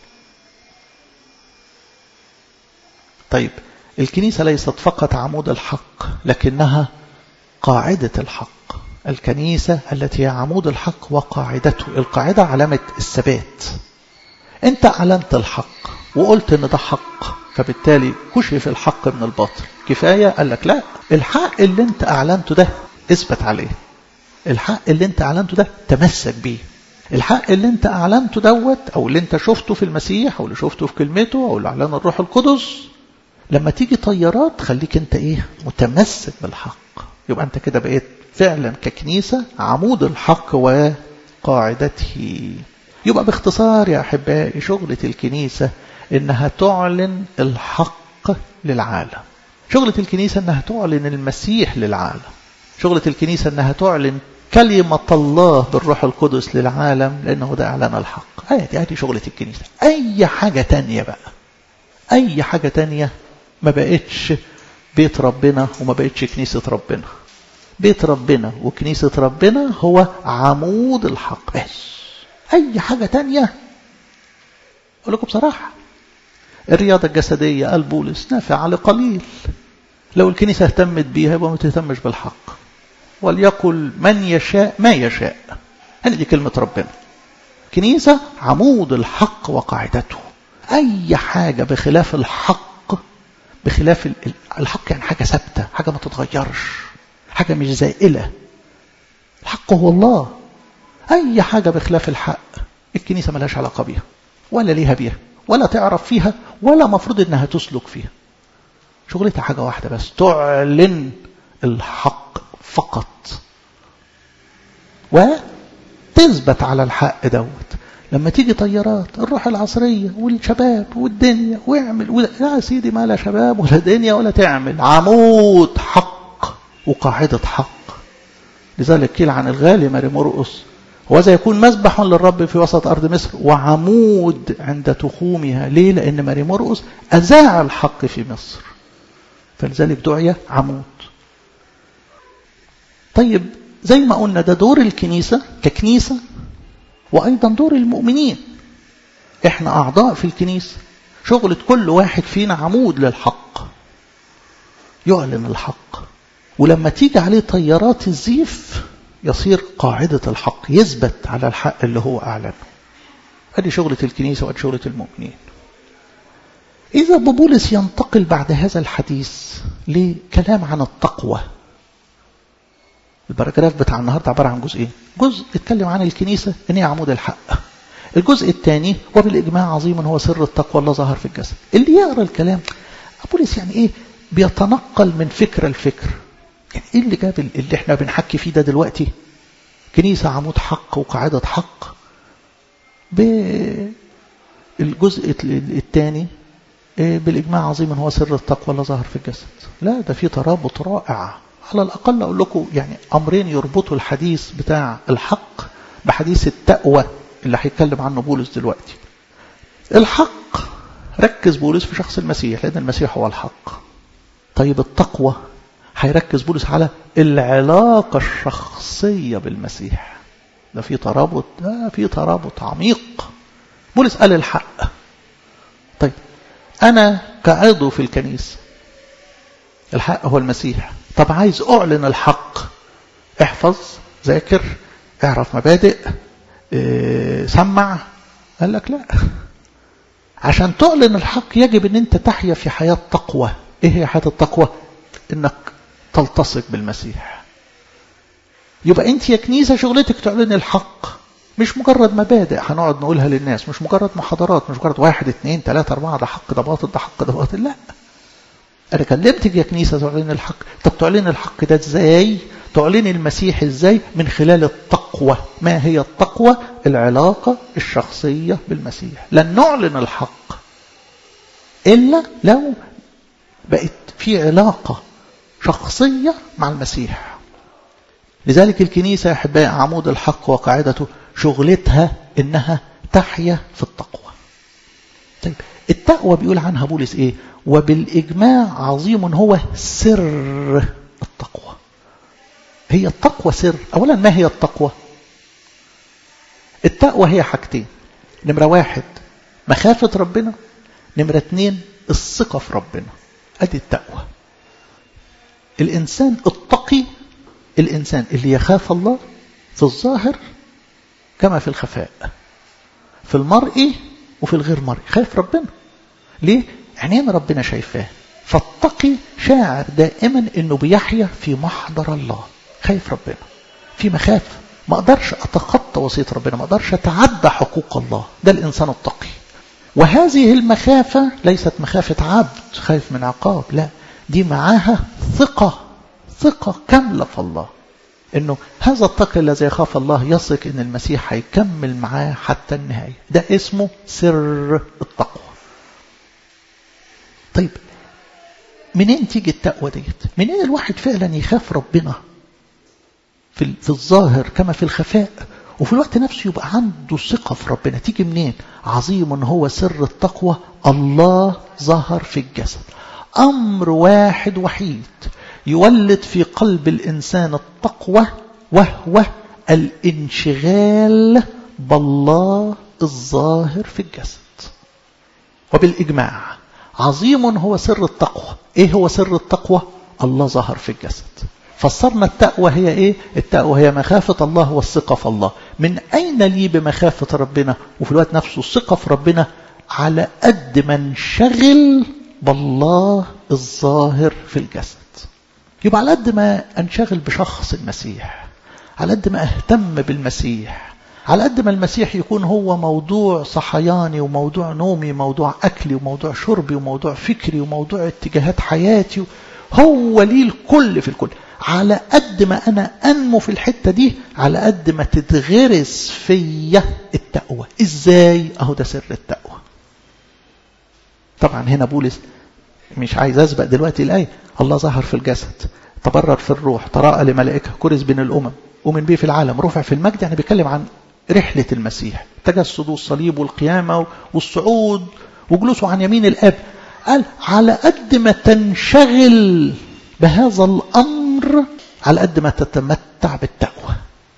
طيب الكنيسة ليست فقط عمود الحق لكنها قاعدة الحق الكنيسة التي هي عمود الحق وقاعدته القاعدة علامة الثبات انت أعلنت الحق وقلت ان ده حق فبالتالي كشف الحق من الباطل كفاية قال لك لا الحق اللي انت أعلنته ده اثبت عليه الحق اللي انت أعلنته ده تمسك بيه الحق اللي انت أعلنته دوت أو اللي انت شفته في المسيح أو اللي شفته في كلمته أو اللي أعلن الروح القدس لما تيجي طيارات خليك انت ايه متمسك بالحق يبقى انت كده بقيت فعلا ككنيسة عمود الحق وقاعدته يبقى باختصار يا أحبائي شغلة الكنيسة إنها تعلن الحق للعالم شغلة الكنيسة إنها تعلن المسيح للعالم شغلة الكنيسة إنها تعلن كلمة الله بالروح القدس للعالم لأنه ده إعلان الحق هذه دي, دي شغلة الكنيسة أي حاجة تانية بقى أي حاجة تانية ما بقتش بيت ربنا وما بقتش كنيسة ربنا بيت ربنا وكنيسة ربنا هو عمود الحق بس أي حاجة تانية أقول لكم بصراحة الرياضة الجسدية قال بولس نافعة لقليل لو الكنيسة اهتمت بيها يبقى ما تهتمش بالحق وليقل من يشاء ما يشاء هذه دي كلمة ربنا كنيسة عمود الحق وقاعدته أي حاجة بخلاف الحق بخلاف الحق يعني حاجة ثابتة حاجة ما تتغيرش حاجة مش زائلة الحق هو الله أي حاجة بخلاف الحق الكنيسة ملهاش علاقة بيها ولا ليها بيها ولا تعرف فيها ولا مفروض إنها تسلك فيها شغلتها حاجة واحدة بس تعلن الحق فقط وتثبت على الحق دوت لما تيجي طيارات الروح العصرية والشباب والدنيا واعمل ولا يا سيدي ما لا شباب ولا دنيا ولا تعمل عمود حق وقاعدة حق لذلك قيل عن الغالي ماري مرقص وذا يكون مذبح للرب في وسط أرض مصر وعمود عند تخومها ليه لأن ماري مرقص أذاع الحق في مصر فلذلك دعي عمود طيب زي ما قلنا ده دور الكنيسة ككنيسة وأيضا دور المؤمنين احنا أعضاء في الكنيسة شغلة كل واحد فينا عمود للحق يعلن الحق ولما تيجي عليه طيارات الزيف يصير قاعدة الحق يثبت على الحق اللي هو أعلنه هذه شغلة الكنيسة وهذه شغلة المؤمنين إذا بولس ينتقل بعد هذا الحديث لكلام عن التقوى الباراجراف بتاع النهارده عباره عن جزئين جزء اتكلم عن الكنيسه ان هي عمود الحق الجزء الثاني وبالاجماع عظيم هو سر التقوى الله ظهر في الجسد اللي يقرا الكلام بولس يعني ايه بيتنقل من فكره لفكر يعني ايه اللي جاب اللي احنا بنحكي فيه ده دلوقتي كنيسه عمود حق وقاعده حق بالجزء الثاني بالاجماع عظيم هو سر التقوى الله ظهر في الجسد لا ده في ترابط رائع على الأقل أقول لكم يعني أمرين يربطوا الحديث بتاع الحق بحديث التقوى اللي هيتكلم عنه بولس دلوقتي الحق ركز بولس في شخص المسيح لأن المسيح هو الحق طيب التقوى هيركز بولس على العلاقة الشخصية بالمسيح ده في ترابط ده في ترابط عميق بولس قال الحق طيب أنا كعضو في الكنيسة الحق هو المسيح طب عايز أعلن الحق احفظ ذاكر اعرف مبادئ اه سمع قال لك لا عشان تعلن الحق يجب ان انت تحيا في حياة تقوى ايه هي حياة التقوى انك تلتصق بالمسيح يبقى انت يا كنيسة شغلتك تعلن الحق مش مجرد مبادئ هنقعد نقولها للناس مش مجرد محاضرات مش مجرد واحد اثنين ثلاثة أربعة ده حق ده باطل ده حق ده باطل لا أنا كلمتك يا كنيسة تعلن الحق طب تعلن الحق ده ازاي تعلن المسيح ازاي من خلال التقوى ما هي التقوى العلاقة الشخصية بالمسيح لن نعلن الحق إلا لو بقت في علاقة شخصية مع المسيح لذلك الكنيسة يا أحبائي عمود الحق وقاعدته شغلتها إنها تحيا في التقوى طيب التقوى بيقول عنها بولس إيه وبالإجماع عظيم هو سر التقوى هي التقوى سر أولا ما هي التقوى التقوى هي حاجتين نمرة واحد مخافة ربنا نمرة اتنين الثقة في ربنا أدي التقوى الإنسان التقي الإنسان اللي يخاف الله في الظاهر كما في الخفاء في المرئي وفي الغير مرئي خايف ربنا ليه؟ عينين ربنا شايفاه فالتقي شاعر دائما انه بيحيا في محضر الله خايف ربنا في مخافة ما اقدرش اتخطى وصية ربنا ما اقدرش اتعدى حقوق الله ده الانسان التقي وهذه المخافة ليست مخافة عبد خايف من عقاب لا دي معاها ثقة ثقة كاملة في الله انه هذا التقي الذي يخاف الله يثق ان المسيح هيكمل معاه حتى النهاية ده اسمه سر التقوى طيب منين تيجي التقوى ديت منين الواحد فعلا يخاف ربنا في, في الظاهر كما في الخفاء وفي الوقت نفسه يبقى عنده ثقة في ربنا تيجي منين عظيم هو سر التقوى الله ظهر في الجسد أمر واحد وحيد يولد في قلب الإنسان التقوى وهو الانشغال بالله الظاهر في الجسد وبالإجماع عظيم هو سر التقوى ايه هو سر التقوى الله ظهر في الجسد فسرنا التقوى هي ايه التقوى هي مخافة الله والثقة في الله من اين لي بمخافة ربنا وفي الوقت نفسه الثقة في ربنا على قد ما انشغل بالله الظاهر في الجسد يبقى على قد ما انشغل بشخص المسيح على قد ما اهتم بالمسيح على قد ما المسيح يكون هو موضوع صحياني وموضوع نومي موضوع أكلي وموضوع شربي وموضوع فكري وموضوع اتجاهات حياتي هو ليه الكل في الكل على قد ما أنا أنمو في الحتة دي على قد ما تتغرس فيا التقوى إزاي أهو ده سر التقوى طبعا هنا بولس مش عايز أسبق دلوقتي الآية الله ظهر في الجسد تبرر في الروح تراءى لملائكة كرز بين الأمم ومن به في العالم رفع في المجد يعني بيتكلم عن رحلة المسيح تجسد والصليب والقيامة والصعود وجلوسه عن يمين الأب قال على قد ما تنشغل بهذا الأمر على قد ما تتمتع بالتقوى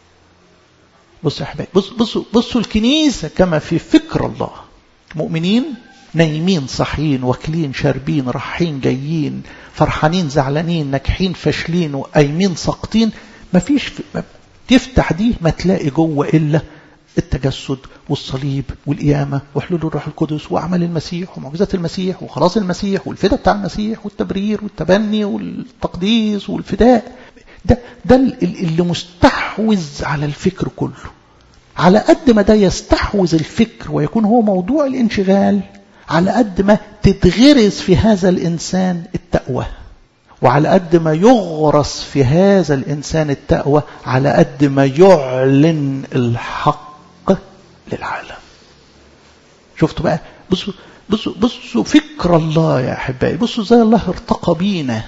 بصوا يا حبايبي بصوا بصوا بصوا الكنيسة كما في فكر الله مؤمنين نايمين صاحيين واكلين شاربين رايحين جايين فرحانين زعلانين ناجحين فاشلين وقايمين ساقطين مفيش في تفتح دي ما تلاقي جوه إلا التجسد والصليب والقيامة وحلول الروح القدس وأعمال المسيح ومعجزات المسيح وخلاص المسيح والفداء بتاع المسيح والتبرير والتبني والتقديس والفداء ده ده اللي مستحوذ على الفكر كله على قد ما ده يستحوذ الفكر ويكون هو موضوع الانشغال على قد ما تتغرس في هذا الإنسان التقوى وعلى قد ما يغرس في هذا الإنسان التقوى على قد ما يعلن الحق للعالم شفتوا بقى بصوا بصوا بصوا فكر الله يا أحبائي بصوا زي الله ارتقى بينا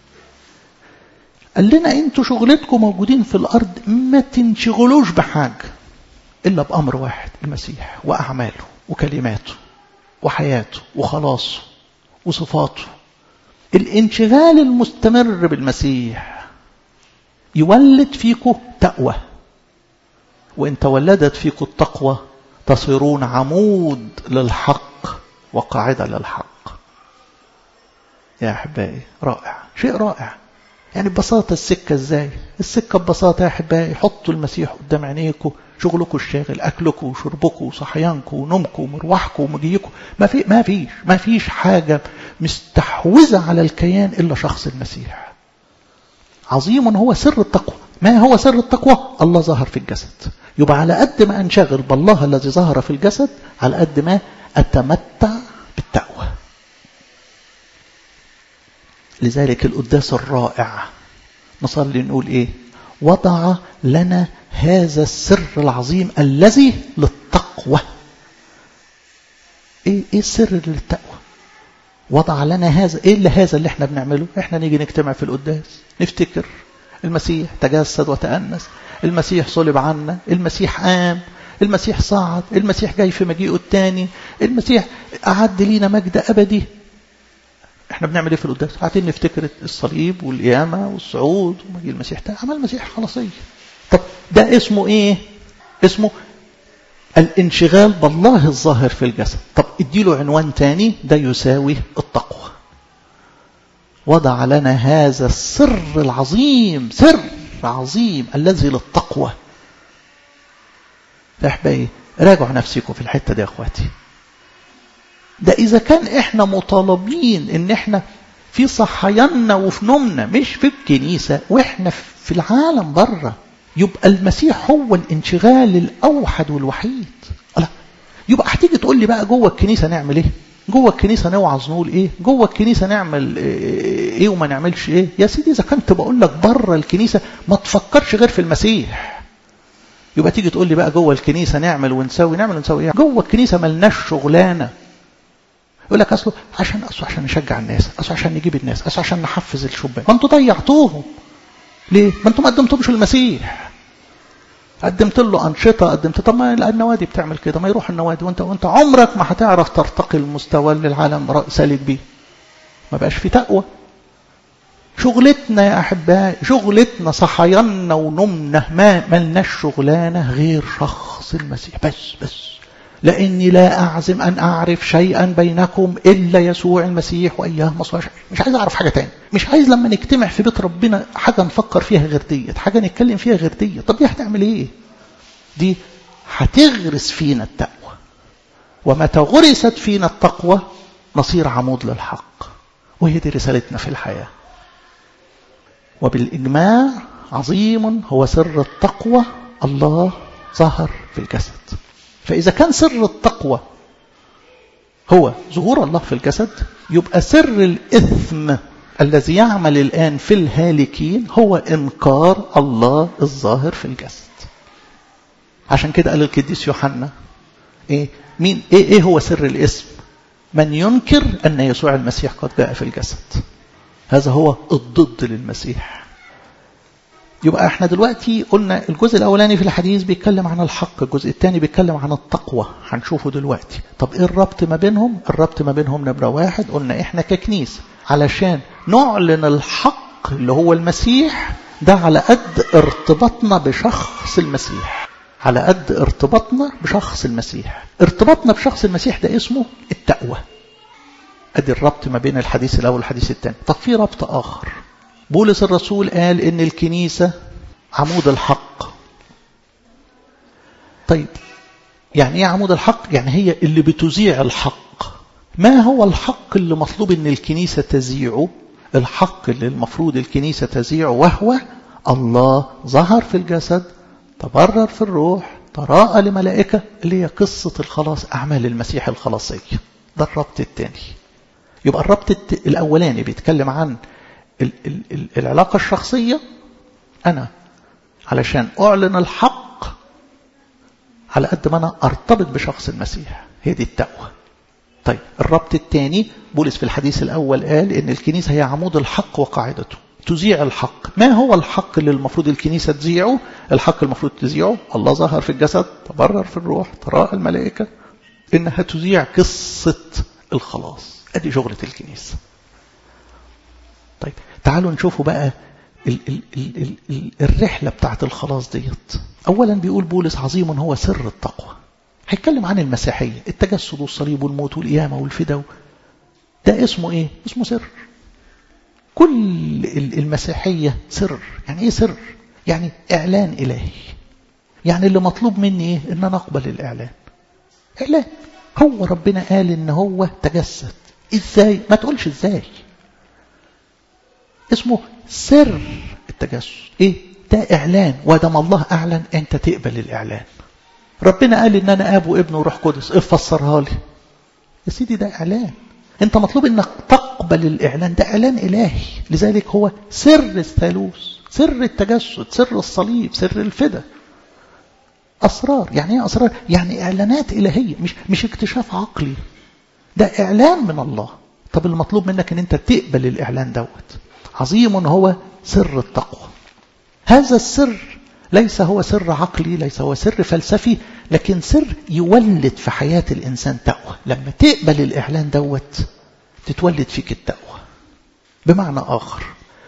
قال لنا انتوا شغلتكم موجودين في الأرض ما تنشغلوش بحاجة إلا بأمر واحد المسيح وأعماله وكلماته وحياته وخلاصه وصفاته الانشغال المستمر بالمسيح يولد فيكم تقوى وإن تولدت فيكم التقوى تصيرون عمود للحق وقاعدة للحق يا أحبائي رائع شيء رائع يعني ببساطة السكة ازاي السكة ببساطة يا أحبائي حطوا المسيح قدام عينيكم شغلكم الشاغل أكلكم وشربكم وصحيانكم ونومكم ومروحكم ومجيكم ما في ما فيش ما فيش حاجة مستحوذة على الكيان إلا شخص المسيح عظيم هو سر التقوى ما هو سر التقوى الله ظهر في الجسد يبقى على قد ما أنشغل بالله الذي ظهر في الجسد على قد ما أتمتع بالتقوى لذلك القداس الرائع نصلي نقول إيه وضع لنا هذا السر العظيم الذي للتقوى ايه ايه السر للتقوى وضع لنا هذا ايه اللي هذا اللي احنا بنعمله احنا نيجي نجتمع في القداس نفتكر المسيح تجسد وتأنس المسيح صلب عنا المسيح قام المسيح صعد المسيح جاي في مجيئه الثاني المسيح أعد لينا مجد أبدي احنا بنعمل ايه في القداس قاعدين نفتكر الصليب والقيامة والصعود ومجيء المسيح ده عمل المسيح خلاصية طب ده اسمه ايه اسمه الانشغال بالله الظاهر في الجسد طب اديله عنوان تاني ده يساوي التقوى وضع لنا هذا السر العظيم سر عظيم الذي للتقوى فاحبائي راجعوا نفسكم في الحتة دي يا اخواتي ده إذا كان إحنا مطالبين إن إحنا في صحياننا وفي نومنا مش في الكنيسة وإحنا في العالم بره يبقى المسيح هو الانشغال الأوحد والوحيد لا يبقى هتيجي تقول لي بقى جوه الكنيسة نعمل إيه جوه الكنيسة نوعظ نقول إيه جوه الكنيسة نعمل إيه وما نعملش إيه يا سيدي إذا كنت بقول لك بره الكنيسة ما تفكرش غير في المسيح يبقى تيجي تقول لي بقى جوه الكنيسة نعمل ونسوي نعمل ونسوي إيه جوه الكنيسة ملناش شغلانة يقول لك اصله عشان اصله عشان نشجع الناس اصله عشان نجيب الناس اصله عشان نحفز الشبان ما انتوا ضيعتوهم ليه ما انتوا ما قدمتهمش المسيح قدمت له انشطه قدمت طب ما النوادي بتعمل كده ما يروح النوادي وانت وانت عمرك ما هتعرف ترتقي المستوى اللي العالم سالك بيه ما بقاش في تقوى شغلتنا يا احبائي شغلتنا صحياننا ونومنا ما ملناش شغلانه غير شخص المسيح بس بس لاني لا اعزم ان اعرف شيئا بينكم الا يسوع المسيح واياه مصر مش عايز اعرف حاجه تاني مش عايز لما نجتمع في بيت ربنا حاجه نفكر فيها غير ديت حاجه نتكلم فيها غير ديت طب دي هتعمل ايه دي هتغرس فينا التقوى ومتى غرست فينا التقوى نصير عمود للحق وهي دي رسالتنا في الحياه وبالاجماع عظيم هو سر التقوى الله ظهر في الجسد فإذا كان سر التقوى هو ظهور الله في الجسد يبقى سر الإثم الذي يعمل الآن في الهالكين هو إنكار الله الظاهر في الجسد عشان كده قال القديس يوحنا إيه مين إيه, إيه هو سر الإثم من ينكر أن يسوع المسيح قد جاء في الجسد هذا هو الضد للمسيح يبقى احنا دلوقتي قلنا الجزء الاولاني في الحديث بيتكلم عن الحق الجزء الثاني بيتكلم عن التقوى هنشوفه دلوقتي طب ايه الربط ما بينهم الربط ما بينهم نمرة واحد قلنا احنا ككنيسة علشان نعلن الحق اللي هو المسيح ده على قد ارتباطنا بشخص المسيح على قد ارتباطنا بشخص المسيح ارتباطنا بشخص المسيح ده اسمه التقوى ادي الربط ما بين الحديث الاول والحديث الثاني طب في ربط اخر بولس الرسول قال ان الكنيسة عمود الحق طيب يعني ايه عمود الحق يعني هي اللي بتذيع الحق ما هو الحق اللي مطلوب ان الكنيسة تذيعه الحق اللي المفروض الكنيسة تذيعه وهو الله ظهر في الجسد تبرر في الروح تراءى لملائكة اللي هي قصة الخلاص أعمال المسيح الخلاصية ده الربط الثاني يبقى الربط الأولاني بيتكلم عن ال ال ال العلاقة الشخصية أنا علشان أعلن الحق على قد ما أنا أرتبط بشخص المسيح هي دي التقوى طيب الربط الثاني بولس في الحديث الأول قال إن الكنيسة هي عمود الحق وقاعدته تذيع الحق ما هو الحق اللي المفروض الكنيسة تذيعه الحق المفروض تذيعه الله ظهر في الجسد تبرر في الروح تراءى الملائكة إنها تذيع قصة الخلاص أدي شغلة الكنيسة طيب تعالوا نشوفوا بقى ال ال ال ال ال الرحلة بتاعت الخلاص ديت أولا بيقول بولس عظيم هو سر التقوى هيتكلم عن المسيحية التجسد والصليب والموت والقيامة والفداء ده اسمه ايه اسمه سر كل المسيحية سر يعني ايه سر يعني اعلان الهي يعني اللي مطلوب مني ايه ان انا اقبل الاعلان اعلان هو ربنا قال ان هو تجسد ازاي ما تقولش ازاي اسمه سر التجسد ايه ده اعلان ودم الله اعلن انت تقبل الاعلان ربنا قال ان انا اب وابن وروح قدس ايه فسرها لي يا سيدي ده اعلان انت مطلوب انك تقبل الاعلان ده اعلان الهي لذلك هو سر الثالوث سر التجسد سر الصليب سر الفدا اسرار يعني ايه اسرار يعني اعلانات الهيه مش مش اكتشاف عقلي ده اعلان من الله طب المطلوب منك ان انت تقبل الاعلان دوت عظيم هو سر التقوى هذا السر ليس هو سر عقلي ليس هو سر فلسفي لكن سر يولد في حياة الإنسان تقوى لما تقبل الإعلان دوت تتولد فيك التقوى بمعنى آخر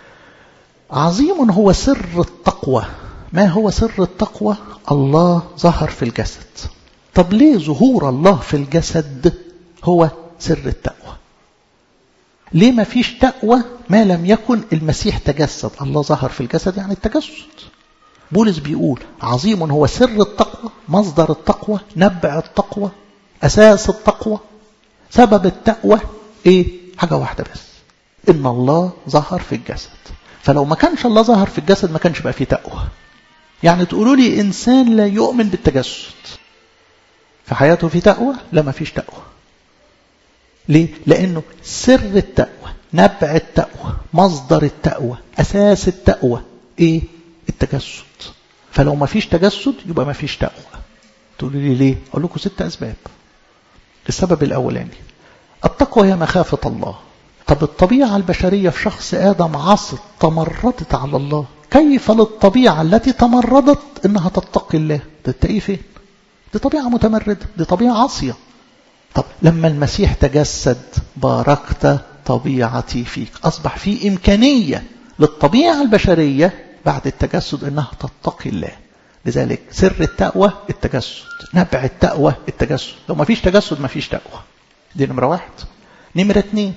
عظيم هو سر التقوى ما هو سر التقوى الله ظهر في الجسد طب ليه ظهور الله في الجسد هو سر التقوى ليه ما فيش تقوى ما لم يكن المسيح تجسد الله ظهر في الجسد يعني التجسد بولس بيقول عظيم هو سر التقوى مصدر التقوى نبع التقوى أساس التقوى سبب التقوى إيه حاجة واحدة بس إن الله ظهر في الجسد فلو ما كانش الله ظهر في الجسد ما كانش بقى فيه تقوى يعني تقولوا لي إنسان لا يؤمن بالتجسد في حياته في تقوى لا ما فيش تقوى ليه لأنه سر التقوى نبع التقوى مصدر التقوى أساس التقوى إيه التجسد فلو ما فيش تجسد يبقى ما فيش تقوى تقولوا لي ليه اقول لكم ست اسباب السبب الاولاني التقوى هي مخافه الله طب الطبيعه البشريه في شخص ادم عصت تمردت على الله كيف للطبيعه التي تمردت انها تتقي الله ده تلاقيه فين دي طبيعه متمرده دي طبيعه عاصيه طب لما المسيح تجسد باركت طبيعتي فيك اصبح في امكانيه للطبيعه البشريه بعد التجسد انها تتقي الله لذلك سر التقوى التجسد نبع التقوى التجسد لو ما فيش تجسد ما فيش تقوى دي نمرة واحد نمرة اتنين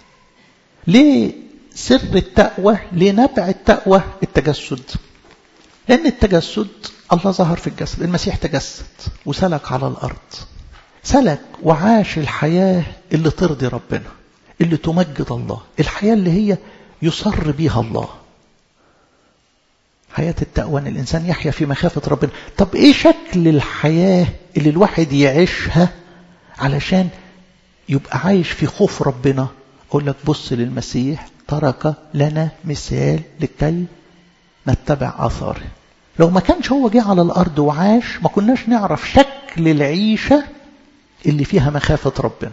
ليه سر التقوى ليه نبع التقوى التجسد لأن التجسد الله ظهر في الجسد المسيح تجسد وسلك على الأرض سلك وعاش الحياة اللي ترضي ربنا اللي تمجد الله الحياة اللي هي يصر بيها الله حياة التقوى أن الإنسان يحيا في مخافة ربنا طب إيه شكل الحياة اللي الواحد يعيشها علشان يبقى عايش في خوف ربنا أقول لك بص للمسيح ترك لنا مثال لكي نتبع آثاره لو ما كانش هو جه على الأرض وعاش ما كناش نعرف شكل العيشة اللي فيها مخافة ربنا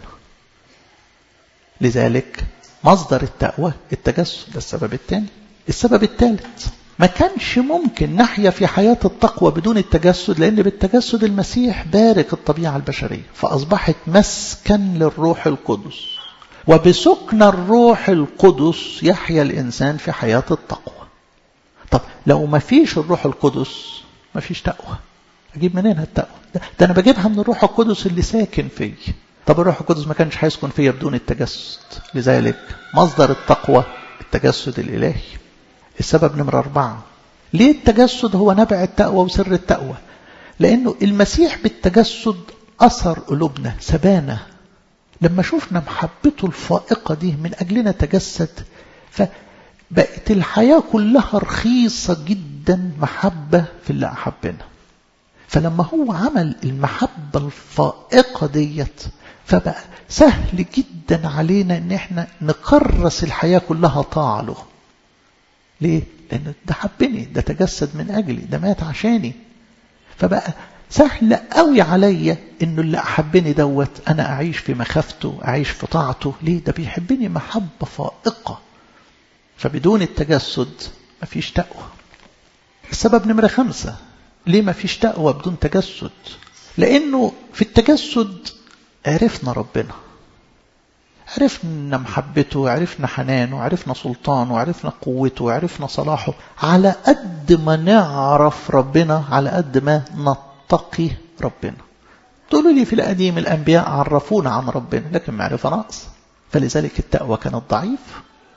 لذلك مصدر التقوى التجسد ده السبب الثاني السبب الثالث ما كانش ممكن نحيا في حياة التقوى بدون التجسد لأن بالتجسد المسيح بارك الطبيعة البشرية فأصبحت مسكن للروح القدس وبسكن الروح القدس يحيا الإنسان في حياة التقوى طب لو ما فيش الروح القدس ما فيش تقوى أجيب منين التقوى ده, ده أنا بجيبها من الروح القدس اللي ساكن فيه طب الروح القدس ما كانش هيسكن فيا بدون التجسد لذلك مصدر التقوى التجسد الإلهي السبب نمرة أربعة ليه التجسد هو نبع التقوى وسر التقوى لأنه المسيح بالتجسد أثر قلوبنا سبانا لما شفنا محبته الفائقة دي من أجلنا تجسد فبقت الحياة كلها رخيصة جدا محبة في اللي أحبنا فلما هو عمل المحبة الفائقة ديت فبقى سهل جدا علينا ان احنا نكرس الحياة كلها طاعة له ليه؟ لأن ده حبني ده تجسد من أجلي ده مات عشاني فبقى سهل قوي عليا انه اللي احبني دوت انا اعيش في مخافته اعيش في طاعته ليه ده بيحبني محبة فائقة فبدون التجسد مفيش تقوى السبب نمرة خمسة ليه مفيش تقوى بدون تجسد لانه في التجسد عرفنا ربنا عرفنا محبته عرفنا حنانه عرفنا سلطانه عرفنا قوته عرفنا صلاحه على قد ما نعرف ربنا على قد ما نتقي ربنا تقولوا لي في القديم الأنبياء عرفونا عن ربنا لكن معرفة ناقص فلذلك التقوى كانت ضعيف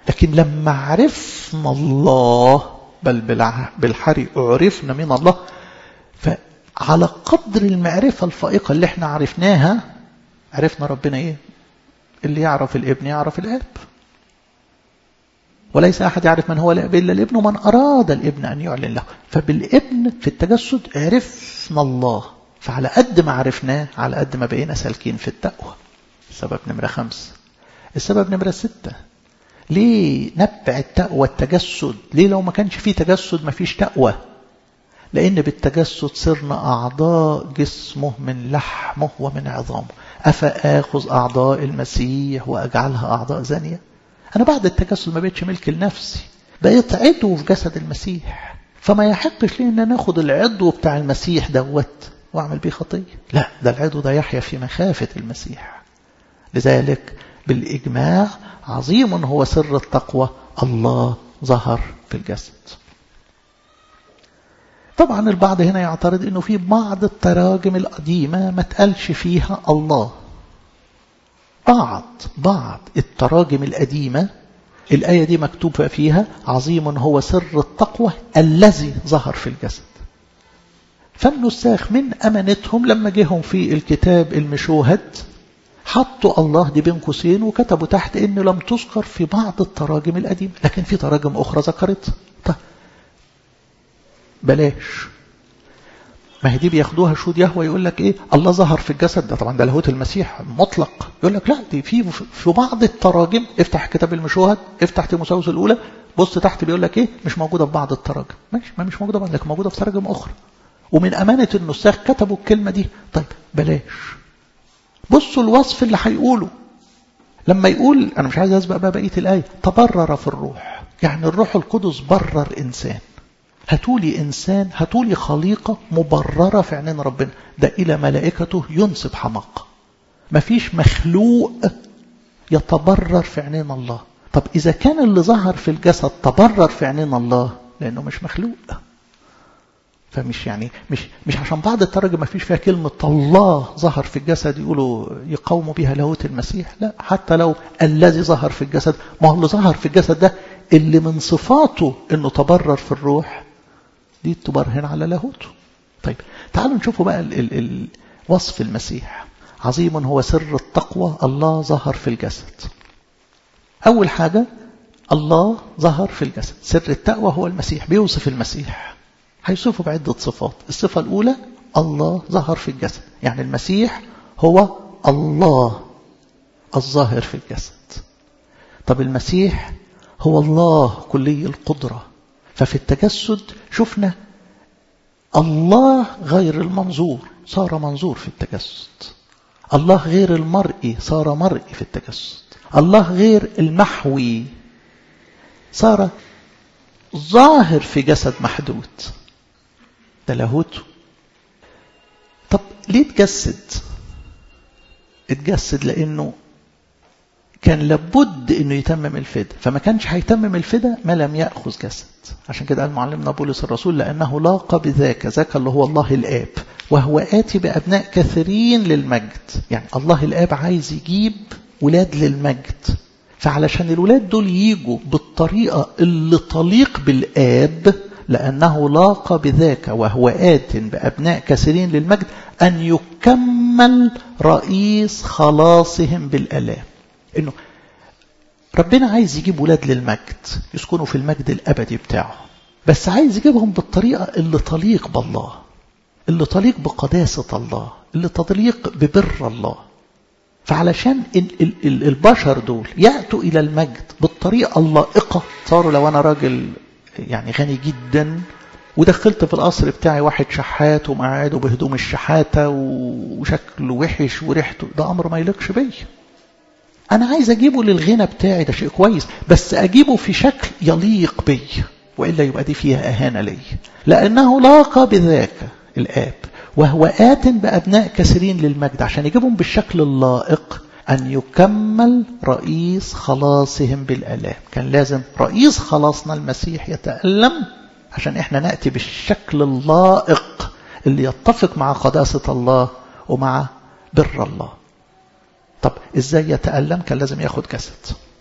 لكن لما عرفنا الله بل بالحري عرفنا من الله فعلى قدر المعرفة الفائقة اللي احنا عرفناها عرفنا ربنا ايه اللي يعرف الابن يعرف الاب وليس أحد يعرف من هو الاب إلا الابن ومن أراد الابن أن يعلن له فبالابن في التجسد عرفنا الله فعلى قد ما عرفناه على قد ما بقينا سالكين في التقوى السبب نمرة خمسة السبب نمرة ستة ليه نبع التقوى التجسد ليه لو ما كانش فيه تجسد ما فيش تقوى لأن بالتجسد صرنا أعضاء جسمه من لحمه ومن عظامه أفآخذ أعضاء المسيح وأجعلها أعضاء زانية أنا بعد التجسد ما بقتش ملك لنفسي بقيت عضو في جسد المسيح فما يحقش لي أن ناخد العضو بتاع المسيح دوت وأعمل بيه خطية لا ده العضو ده يحيا في مخافة المسيح لذلك بالإجماع عظيم هو سر التقوى الله ظهر في الجسد طبعا البعض هنا يعترض انه في بعض التراجم القديمة ما تقالش فيها الله بعض بعض التراجم القديمة الآية دي مكتوب فيها عظيم هو سر التقوى الذي ظهر في الجسد فالنساخ من أمانتهم لما جيهم في الكتاب المشوهد حطوا الله دي بين قوسين وكتبوا تحت انه لم تذكر في بعض التراجم القديمة لكن في تراجم اخرى ذكرتها طيب بلاش ما هي دي بياخدوها شهود يهوى يقول لك ايه الله ظهر في الجسد ده طبعا ده لاهوت المسيح مطلق يقول لك لا دي في في بعض التراجم افتح كتاب المشوهد افتح تيموثاوس الاولى بص تحت بيقول لك ايه مش موجوده في بعض التراجم ماشي ما مش موجوده لكن موجوده في تراجم اخرى ومن امانه النساخ كتبوا الكلمه دي طيب بلاش بصوا الوصف اللي هيقوله لما يقول انا مش عايز اسبق بقى بقيه الايه تبرر في الروح يعني الروح القدس برر انسان هاتولي إنسان هاتولي خليقة مبررة في عينين ربنا ده إلى ملائكته ينسب حماقة مفيش مخلوق يتبرر في عينين الله طب إذا كان اللي ظهر في الجسد تبرر في عينين الله لأنه مش مخلوق فمش يعني مش مش عشان بعض التراجم ما فيش فيها كلمة الله ظهر في الجسد يقولوا يقاوموا بها لاهوت المسيح لا حتى لو الذي ظهر في الجسد ما هو اللي ظهر في الجسد ده اللي من صفاته انه تبرر في الروح دي تبرهن على لاهوته طيب تعالوا نشوفوا بقى ال ال ال وصف المسيح عظيم هو سر التقوى الله ظهر في الجسد أول حاجة الله ظهر في الجسد سر التقوى هو المسيح بيوصف المسيح هيوصفه بعدة صفات الصفة الأولى الله ظهر في الجسد يعني المسيح هو الله الظاهر في الجسد طب المسيح هو الله كلي القدرة ففي التجسد شفنا الله غير المنظور صار منظور في التجسد الله غير المرئي صار مرئي في التجسد الله غير المحوي صار ظاهر في جسد محدود ده لاهوته طب ليه اتجسد اتجسد لانه كان لابد انه يتمم الفدا فما كانش هيتمم الفدا ما لم ياخذ جسد عشان كده قال معلمنا بولس الرسول لانه لاقى بذاك ذاك اللي هو الله الاب وهو اتي بابناء كثيرين للمجد يعني الله الاب عايز يجيب ولاد للمجد فعلشان الولاد دول يجوا بالطريقه اللي تليق بالاب لانه لاقى بذاك وهو ات بابناء كثيرين للمجد ان يكمل رئيس خلاصهم بالالام انه ربنا عايز يجيب ولاد للمجد يسكنوا في المجد الابدي بتاعه بس عايز يجيبهم بالطريقه اللي تليق بالله اللي تليق بقداسه الله اللي تليق ببر الله فعلشان البشر دول ياتوا الى المجد بالطريقه اللائقه صاروا لو انا راجل يعني غني جدا ودخلت في القصر بتاعي واحد شحات ومقعده بهدوم الشحاته وشكله وحش وريحته ده امر ما يليقش بيا أنا عايز أجيبه للغنى بتاعي ده شيء كويس بس أجيبه في شكل يليق بي وإلا يبقى دي فيها أهانة لي لأنه لاقى بذاك الآب وهو آت بأبناء كثيرين للمجد عشان يجيبهم بالشكل اللائق أن يكمل رئيس خلاصهم بالآلام كان لازم رئيس خلاصنا المسيح يتألم عشان إحنا نأتي بالشكل اللائق اللي يتفق مع قداسة الله ومع بر الله طب ازاي يتألم كان لازم ياخد جسد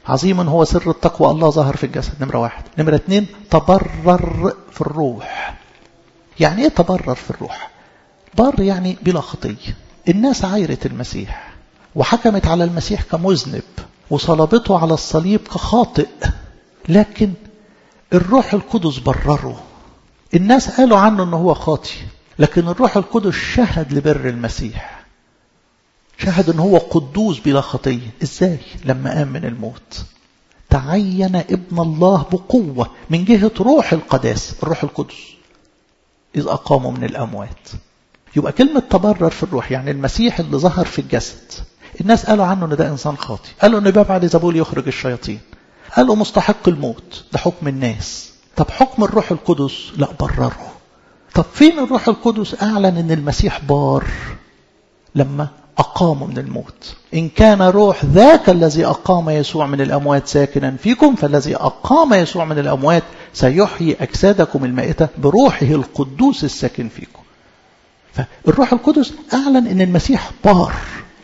عظيم هو سر التقوى الله ظهر في الجسد نمرة واحد نمرة اتنين تبرر في الروح يعني ايه تبرر في الروح بر يعني بلا خطية الناس عايرت المسيح وحكمت على المسيح كمذنب وصلبته على الصليب كخاطئ لكن الروح القدس برره الناس قالوا عنه انه هو خاطئ لكن الروح القدس شهد لبر المسيح شهد ان هو قدوس بلا خطية ازاي لما قام من الموت تعين ابن الله بقوة من جهة روح القداس الروح القدس إذ أقاموا من الأموات يبقى كلمة تبرر في الروح يعني المسيح اللي ظهر في الجسد الناس قالوا عنه ان ده انسان خاطئ قالوا ان باب علي زبول يخرج الشياطين قالوا مستحق الموت ده حكم الناس طب حكم الروح القدس لا برره طب فين الروح القدس اعلن ان المسيح بار لما أقاموا من الموت إن كان روح ذاك الذي أقام يسوع من الأموات ساكنا فيكم فالذي أقام يسوع من الأموات سيحيي أجسادكم المائتة بروحه القدوس الساكن فيكم فالروح القدس أعلن أن المسيح بار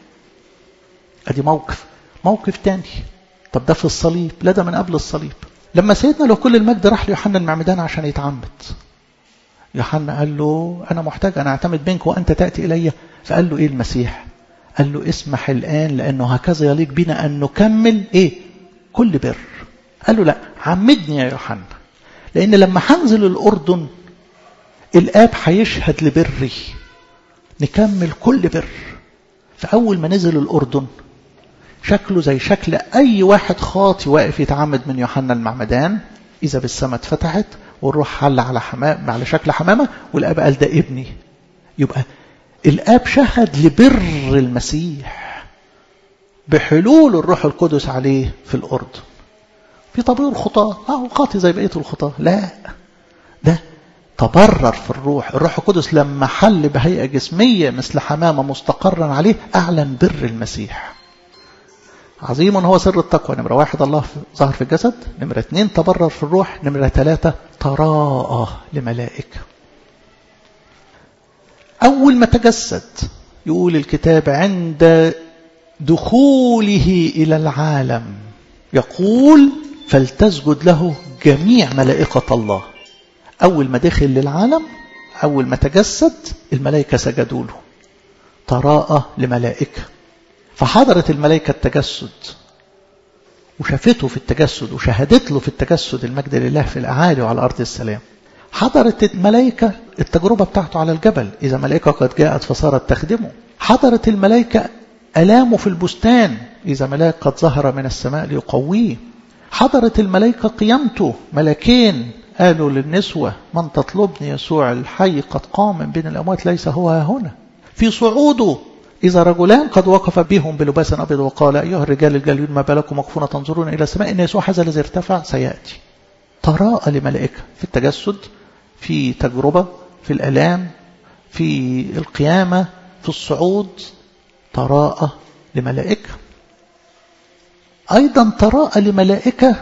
أدي موقف موقف تاني طب ده في الصليب لا ده من قبل الصليب لما سيدنا لو كل المجد راح ليوحنا المعمدان عشان يتعمد يوحنا قال له أنا محتاج أنا أعتمد منك وأنت تأتي إلي فقال له إيه المسيح قال له اسمح الآن لأنه هكذا يليق بنا أن نكمل إيه كل بر قال له لا عمدني يا يوحنا لأن لما هنزل الأردن الآب هيشهد لبري نكمل كل بر فأول ما نزل الأردن شكله زي شكل أي واحد خاطي واقف يتعمد من يوحنا المعمدان إذا بالسماء اتفتحت والروح حل على حمام على شكل حمامة والآب قال ده ابني يبقى الآب شهد لبر المسيح بحلول الروح القدس عليه في الأردن في طبيعي الخطاة اه خاطي زي بقية الخطاة لا ده تبرر في الروح الروح القدس لما حل بهيئة جسمية مثل حمامة مستقرا عليه أعلن بر المسيح عظيم هو سر التقوى نمرة واحد الله ظهر في الجسد نمرة اثنين تبرر في الروح نمرة ثلاثة تراءى لملائكة أول ما تجسد يقول الكتاب عند دخوله إلى العالم يقول فلتسجد له جميع ملائكة الله أول ما دخل للعالم أول ما تجسد الملائكة سجدوا له تراءى لملائكة فحضرت الملائكة التجسد وشافته في التجسد وشهدت له في التجسد المجد لله في الأعالي وعلى أرض السلام حضرت الملائكة التجربة بتاعته على الجبل إذا ملائكة قد جاءت فصارت تخدمه حضرت الملائكة ألامه في البستان إذا ملاك قد ظهر من السماء ليقويه حضرت الملائكة قيامته ملكين قالوا للنسوة من تطلبني يسوع الحي قد قام من بين الأموات ليس هو هنا في صعوده إذا رجلان قد وقف بهم بلباس أبيض وقال أيها الرجال الجليون ما بالكم مكفون تنظرون إلى السماء إن يسوع هذا الذي ارتفع سيأتي تراءى لملائكة في التجسد في تجربة في الألام في القيامة في الصعود تراءى لملائكة أيضا تراءى لملائكة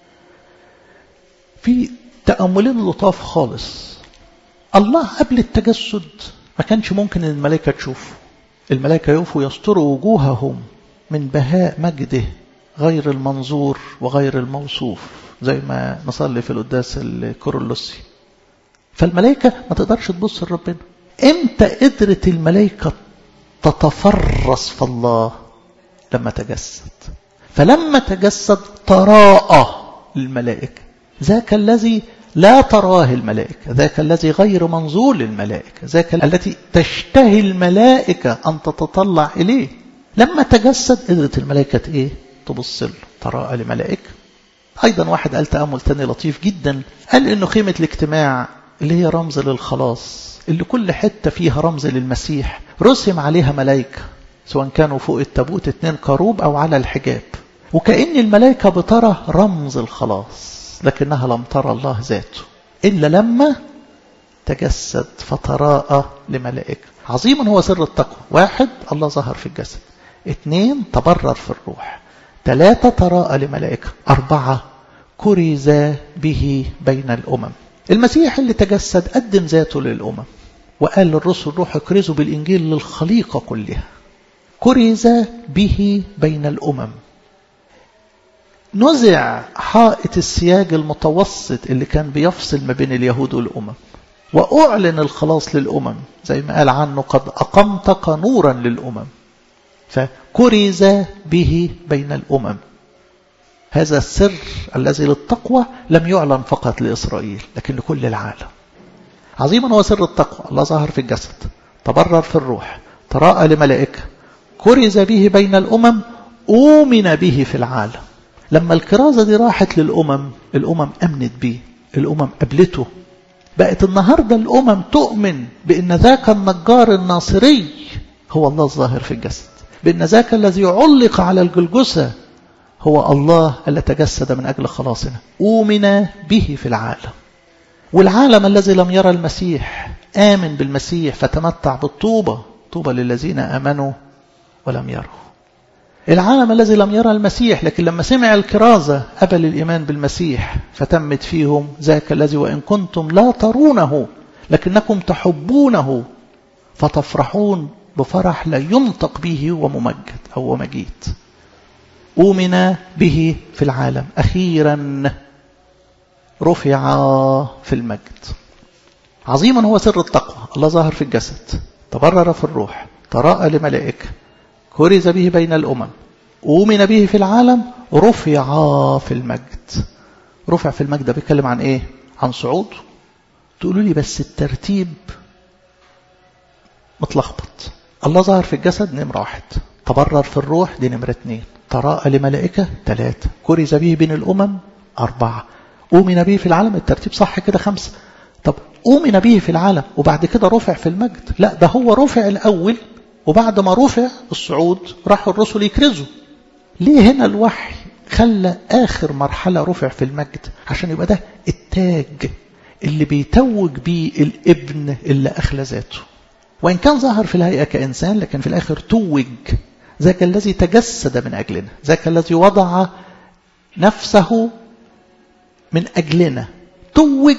في تأملين لطاف خالص الله قبل التجسد ما كانش ممكن ان الملائكة تشوفه الملائكة يقفوا يستروا وجوههم من بهاء مجده غير المنظور وغير الموصوف زي ما نصلي في القداس الكورولوسي فالملائكة ما تقدرش تبص لربنا امتى قدرت الملائكة تتفرس في الله لما تجسد فلما تجسد تراءى الملائكة ذاك الذي لا تراه الملائكة ذاك الذي غير منظور للملائكة ذاك التي تشتهي الملائكة أن تتطلع إليه لما تجسد قدرت الملائكة إيه تبص له تراءى لملائكة أيضا واحد قال تأمل تاني لطيف جدا قال إنه خيمة الاجتماع اللي هي رمز للخلاص اللي كل حتة فيها رمز للمسيح رسم عليها ملائكة سواء كانوا فوق التابوت اتنين كروب أو على الحجاب وكأن الملائكة بترى رمز الخلاص لكنها لم ترى الله ذاته إلا لما تجسد فتراءى لملائكة عظيم هو سر التقوى واحد الله ظهر في الجسد اثنين تبرر في الروح ثلاثة تراءى لملائكة أربعة كرز به بين الأمم المسيح اللي تجسد قدم ذاته للأمم وقال للرسل روح اكرزوا بالإنجيل للخليقة كلها كرز به بين الأمم نزع حائط السياج المتوسط اللي كان بيفصل ما بين اليهود والأمم وأعلن الخلاص للأمم زي ما قال عنه قد أقمتك نورا للأمم فكرز به بين الأمم هذا السر الذي للتقوى لم يعلن فقط لإسرائيل لكن لكل العالم عظيما هو سر التقوى الله ظهر في الجسد تبرر في الروح تراءى لملائكة كرز به بين الأمم أؤمن به في العالم لما الكرازة دي راحت للأمم الأمم أمنت به الأمم قبلته بقت النهاردة الأمم تؤمن بأن ذاك النجار الناصري هو الله الظاهر في الجسد بأن ذاك الذي علق على الجلجسة هو الله الذي تجسد من أجل خلاصنا أؤمن به في العالم والعالم الذي لم يرى المسيح آمن بالمسيح فتمتع بالطوبة طوبى للذين آمنوا ولم يروا العالم الذي لم يرى المسيح لكن لما سمع الكرازة أبل الإيمان بالمسيح فتمت فيهم ذاك الذي وإن كنتم لا ترونه لكنكم تحبونه فتفرحون بفرح لا ينطق به وممجد أو مجيد أؤمن به في العالم أخيرا رفع في المجد عظيما هو سر التقوى الله ظهر في الجسد تبرر في الروح تراءى لملائكة كرز به بين الأمم أؤمن به في العالم رفع في المجد رفع في المجد بيتكلم عن إيه عن صعود تقولوا لي بس الترتيب متلخبط الله ظهر في الجسد نمرة واحد تبرر في الروح دي نمرة اتنين تراءى لملائكة ثلاثة كرز به بين الأمم أربعة أؤمن به في العالم الترتيب صح كده خمسة طب أؤمن به في العالم وبعد كده رفع في المجد لا ده هو رفع الأول وبعد ما رفع الصعود راحوا الرسل يكرزوا ليه هنا الوحي خلى آخر مرحلة رفع في المجد عشان يبقى ده التاج اللي بيتوج بيه الابن اللي أخلى ذاته وإن كان ظهر في الهيئة كإنسان لكن في الآخر توج ذاك الذي تجسد من أجلنا ذاك الذي وضع نفسه من أجلنا توج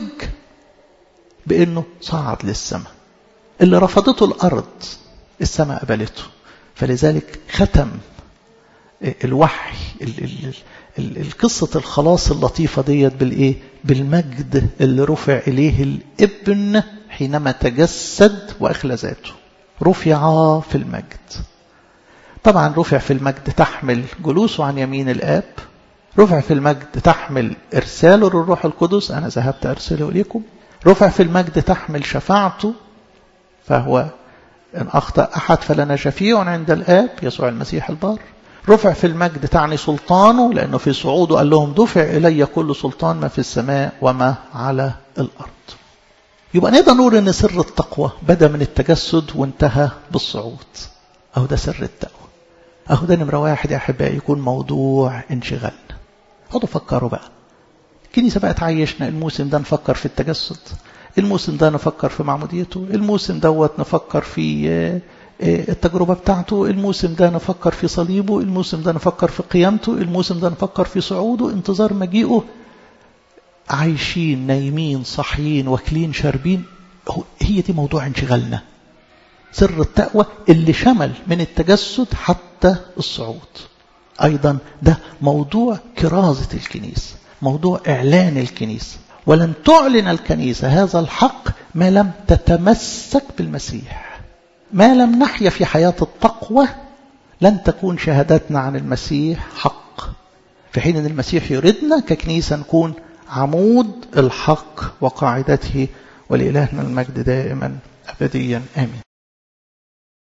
بأنه صعد للسماء اللي رفضته الأرض السماء قبلته فلذلك ختم الوحي القصة الخلاص اللطيفة ديت بالإيه بالمجد اللي رفع إليه الابن حينما تجسد وأخلى ذاته رفع في المجد طبعا رفع في المجد تحمل جلوسه عن يمين الآب رفع في المجد تحمل إرساله للروح القدس أنا ذهبت أرسله إليكم رفع في المجد تحمل شفاعته فهو إن أخطأ أحد فلنا شفيع عند الآب يسوع المسيح البار رفع في المجد تعني سلطانه لأنه في صعوده قال لهم دفع إلي كل سلطان ما في السماء وما على الأرض يبقى نقدر نقول أن سر التقوى بدأ من التجسد وانتهى بالصعود أهو ده سر التقوى أهو ده نمرة واحد يا أحبائي يكون موضوع انشغالنا اقعدوا فكروا بقى الكنيسة بقى تعيشنا الموسم ده نفكر في التجسد الموسم ده نفكر في معموديته الموسم دوت نفكر في التجربة بتاعته الموسم ده نفكر في صليبه الموسم ده نفكر في قيامته الموسم ده نفكر في صعوده انتظار مجيئه عايشين نايمين صاحيين واكلين شاربين هي دي موضوع انشغالنا سر التقوى اللي شمل من التجسد حتى الصعود أيضا ده موضوع كرازة الكنيسة موضوع إعلان الكنيسة ولن تعلن الكنيسة هذا الحق ما لم تتمسك بالمسيح ما لم نحيا في حياة التقوى لن تكون شهادتنا عن المسيح حق في حين أن المسيح يريدنا ككنيسة نكون عمود الحق وقاعدته ولإلهنا المجد دائما أبديا آمين